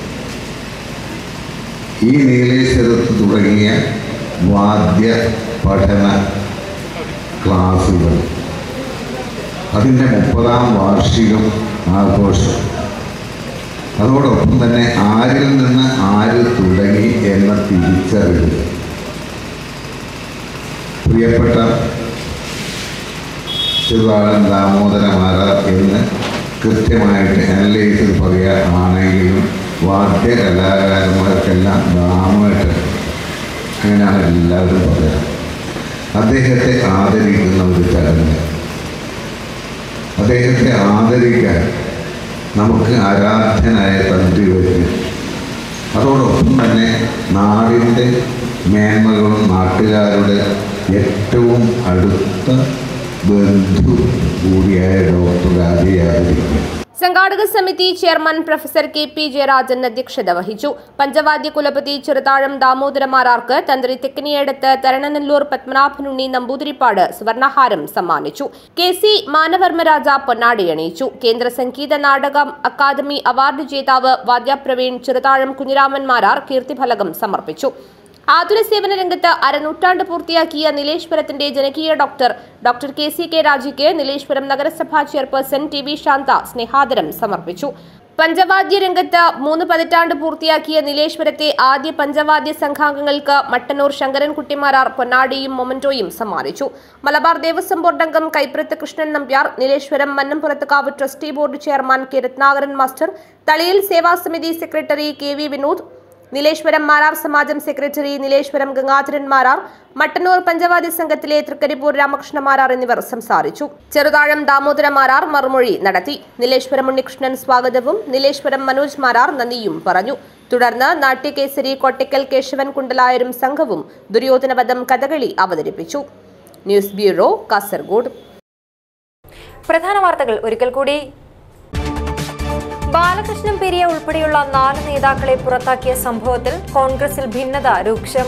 S17: ഈ നീലേശ്വരത്ത് തുടങ്ങിയ വാദ്യ പഠന ക്ലാസുകൾ അതിൻ്റെ മുപ്പതാം വാർഷികം ആഘോഷം അതോടൊപ്പം തന്നെ ആരിൽ നിന്ന് ആര് തുടങ്ങി എന്ന തിരിച്ചറിവ് പ്രിയപ്പെട്ട ചെറുതാളൻ ദാമോദരമാരാർ എന്ന് കൃത്യമായിട്ട് അനലൈസ് ചെയ്ത് പറയുകയാണെങ്കിലും വാദ്യ കലാകാരന്മാർക്കെല്ലാം ദാമേട്ടൻ അങ്ങനെയാണ് എല്ലാവരും പറയുക അദ്ദേഹത്തെ ആദരിക്കുന്ന ഒരു ചടങ്ങ് അദ്ദേഹത്തെ ആദരിക്കാൻ നമുക്ക് ആരാധ്യനായ തന്ത്രി വരും അതോടൊപ്പം തന്നെ നാടിൻ്റെ മേന്മകളും നാട്ടുകാരുടെ ഏറ്റവും അടുത്ത ബന്ധു കൂടിയായ ഡോക്ടർ രാജയെ ആദരിക്കുക
S8: സംഘാടക സമിതി chairman professor K P Jayarajan അധ്യക്ഷത വഹിച്ചു പഞ്ചവാദ്യ കുലപതി ചെറുതാഴം ദാമോദരമാരാർക്ക് തന്ത്രി തെക്കിനിയടത്ത് തരണനെല്ലൂർ പത്മനാഭനുണ്ണി നമ്പൂതിരിപ്പാട് സുവർണഹാരം സമ്മാനിച്ചു കെ സി മാനവർമ്മരാജ പൊന്നാടി അണിയിച്ചു കേന്ദ്ര സംഗീത നാടകം അക്കാദമി അവാർഡ് ജേതാവ് വാദ്യപ്രവീൺ ചെറുതാഴം കുഞ്ഞിരാമൻ മാരാർ കീർത്തിഫലകം സമർപ്പിച്ചു ആതുര സേവന രംഗത്ത് അരനൂറ്റാണ്ട് പൂർത്തിയാക്കിയ നീലേശ്വരത്തിന്റെ ജനകീയ doctor doctor K C K രാജയ്ക്ക് നീലേശ്വരം നഗരസഭാ ചെയർപേഴ്സൺ ടി വി ശാന്ത സ്നേഹാദരം സമർപ്പിച്ചു പഞ്ചവാദ്യ രംഗത്ത് മൂന്ന് പതിറ്റാണ്ട് പൂർത്തിയാക്കിയ നീലേശ്വരത്തെ ആദ്യ പഞ്ചവാദ്യ സംഘാംഗങ്ങൾക്ക് മട്ടന്നൂർ ശങ്കരൻകുട്ടിമാരാർ പൊന്നാടിയും മൊമന്റോയും സമ്മാനിച്ചു മലബാർ ദേവസ്വം ബോർഡ് അംഗം Kaiprath Krishnan Nambiar Nileshwaram Mannampurathukavu trustee board chairman K Rathnakaran master തളിയിൽ സേവാസമിതി secretary K V Vinod Nileshwaram Marar സമാജം സെക്രട്ടറി നീലേശ്വരം ഗംഗാധരൻ മാരാർ മട്ടന്നൂർ പഞ്ചവാദ്യ സംഘത്തിലെ തൃക്കരിപ്പൂർ രാമകൃഷ്ണ മാരാർ എന്നിവർ സംസാരിച്ചു ചെറുതാഴം ദാമോദര മാരാർ മറുമൊഴി നടത്തി നീലേശ്വരം ഉണ്ണികൃഷ്ണൻ സ്വാഗതവും നീലേശ്വരം മനോജ് മാരാർ നന്ദിയും പറഞ്ഞു തുടർന്ന് നാട്യകേസരി കൊട്ടിക്കൽ കേശവൻ കുണ്ടലായരും സംഘവും ദുര്യോധനവധം കഥകളി അവതരിപ്പിച്ചു ന്യൂസ് ബ്യൂറോ കാസർഗോഡ്
S1: പ്രധാന വാർത്തകൾ ഒരിക്കൽ കൂടി ബാലകൃഷ്ണൻ പെരിയ ഉൾപ്പെടെയുള്ള നാല് നേതാക്കളെ പുറത്താക്കിയ സംഭവത്തിൽ കോൺഗ്രസിൽ ഭിന്നത രൂക്ഷം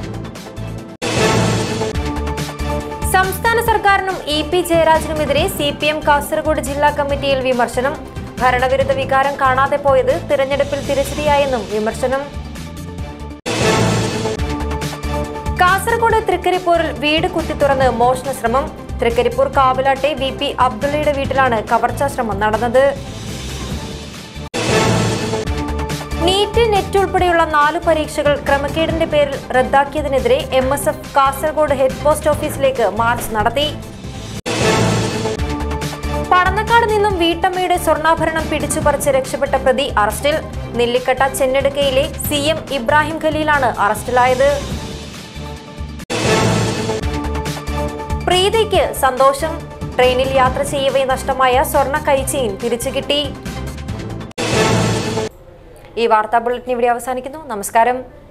S1: സംസ്ഥാന സർക്കാരിനും ഇ പി ജയരാജനുമെതിരെ സി പി എം കാസർഗോഡ് ജില്ലാ കമ്മിറ്റിയിൽ വിമർശനം ഭരണവിരുദ്ധ വികാരം കാണാതെ പോയത് തിരഞ്ഞെടുപ്പിൽ തിരിച്ചടിയായെന്നും വിമർശനം കാസർഗോഡ് തൃക്കരിപ്പൂരിൽ വീട് കുത്തിത്തുറന്ന് മോഷണ ശ്രമം തൃക്കരിപ്പൂർ കാവിലാട്ടെ വി പി അബ്ദുള്ളയുടെ വീട്ടിലാണ് കവർച്ചാ ശ്രമം നടന്നത് നീറ്റ് നെറ്റ് ഉൾപ്പെടെയുള്ള നാല് പരീക്ഷകൾ ക്രമക്കേടിന്റെ പേരിൽ റദ്ദാക്കിയതിനെതിരെ M S F Kasaragod head post ഓഫീസിലേക്ക് മാർച്ച് നടത്തി പടന്നക്കാട് നിന്നും വീട്ടമ്മയുടെ സ്വർണ്ണാഭരണം പിടിച്ചുപറിച്ച് രക്ഷപ്പെട്ട പ്രതി അറസ്റ്റിൽ നെല്ലിക്കട്ട ചെന്നെടുക്കയിലെ സി എം ഇബ്രാഹിം ഖലീലാണ് അറസ്റ്റിലായത് പ്രീതിക്ക് സന്തോഷം ട്രെയിനിൽ യാത്ര ചെയ്യവേ നഷ്ടമായ സ്വർണ്ണ കൈച്ചെയിൻ തിരിച്ചു കിട്ടി ഈ വാർത്താ ബുള്ളറ്റിൻ ഇവിടെ അവസാനിക്കുന്നു നമസ്കാരം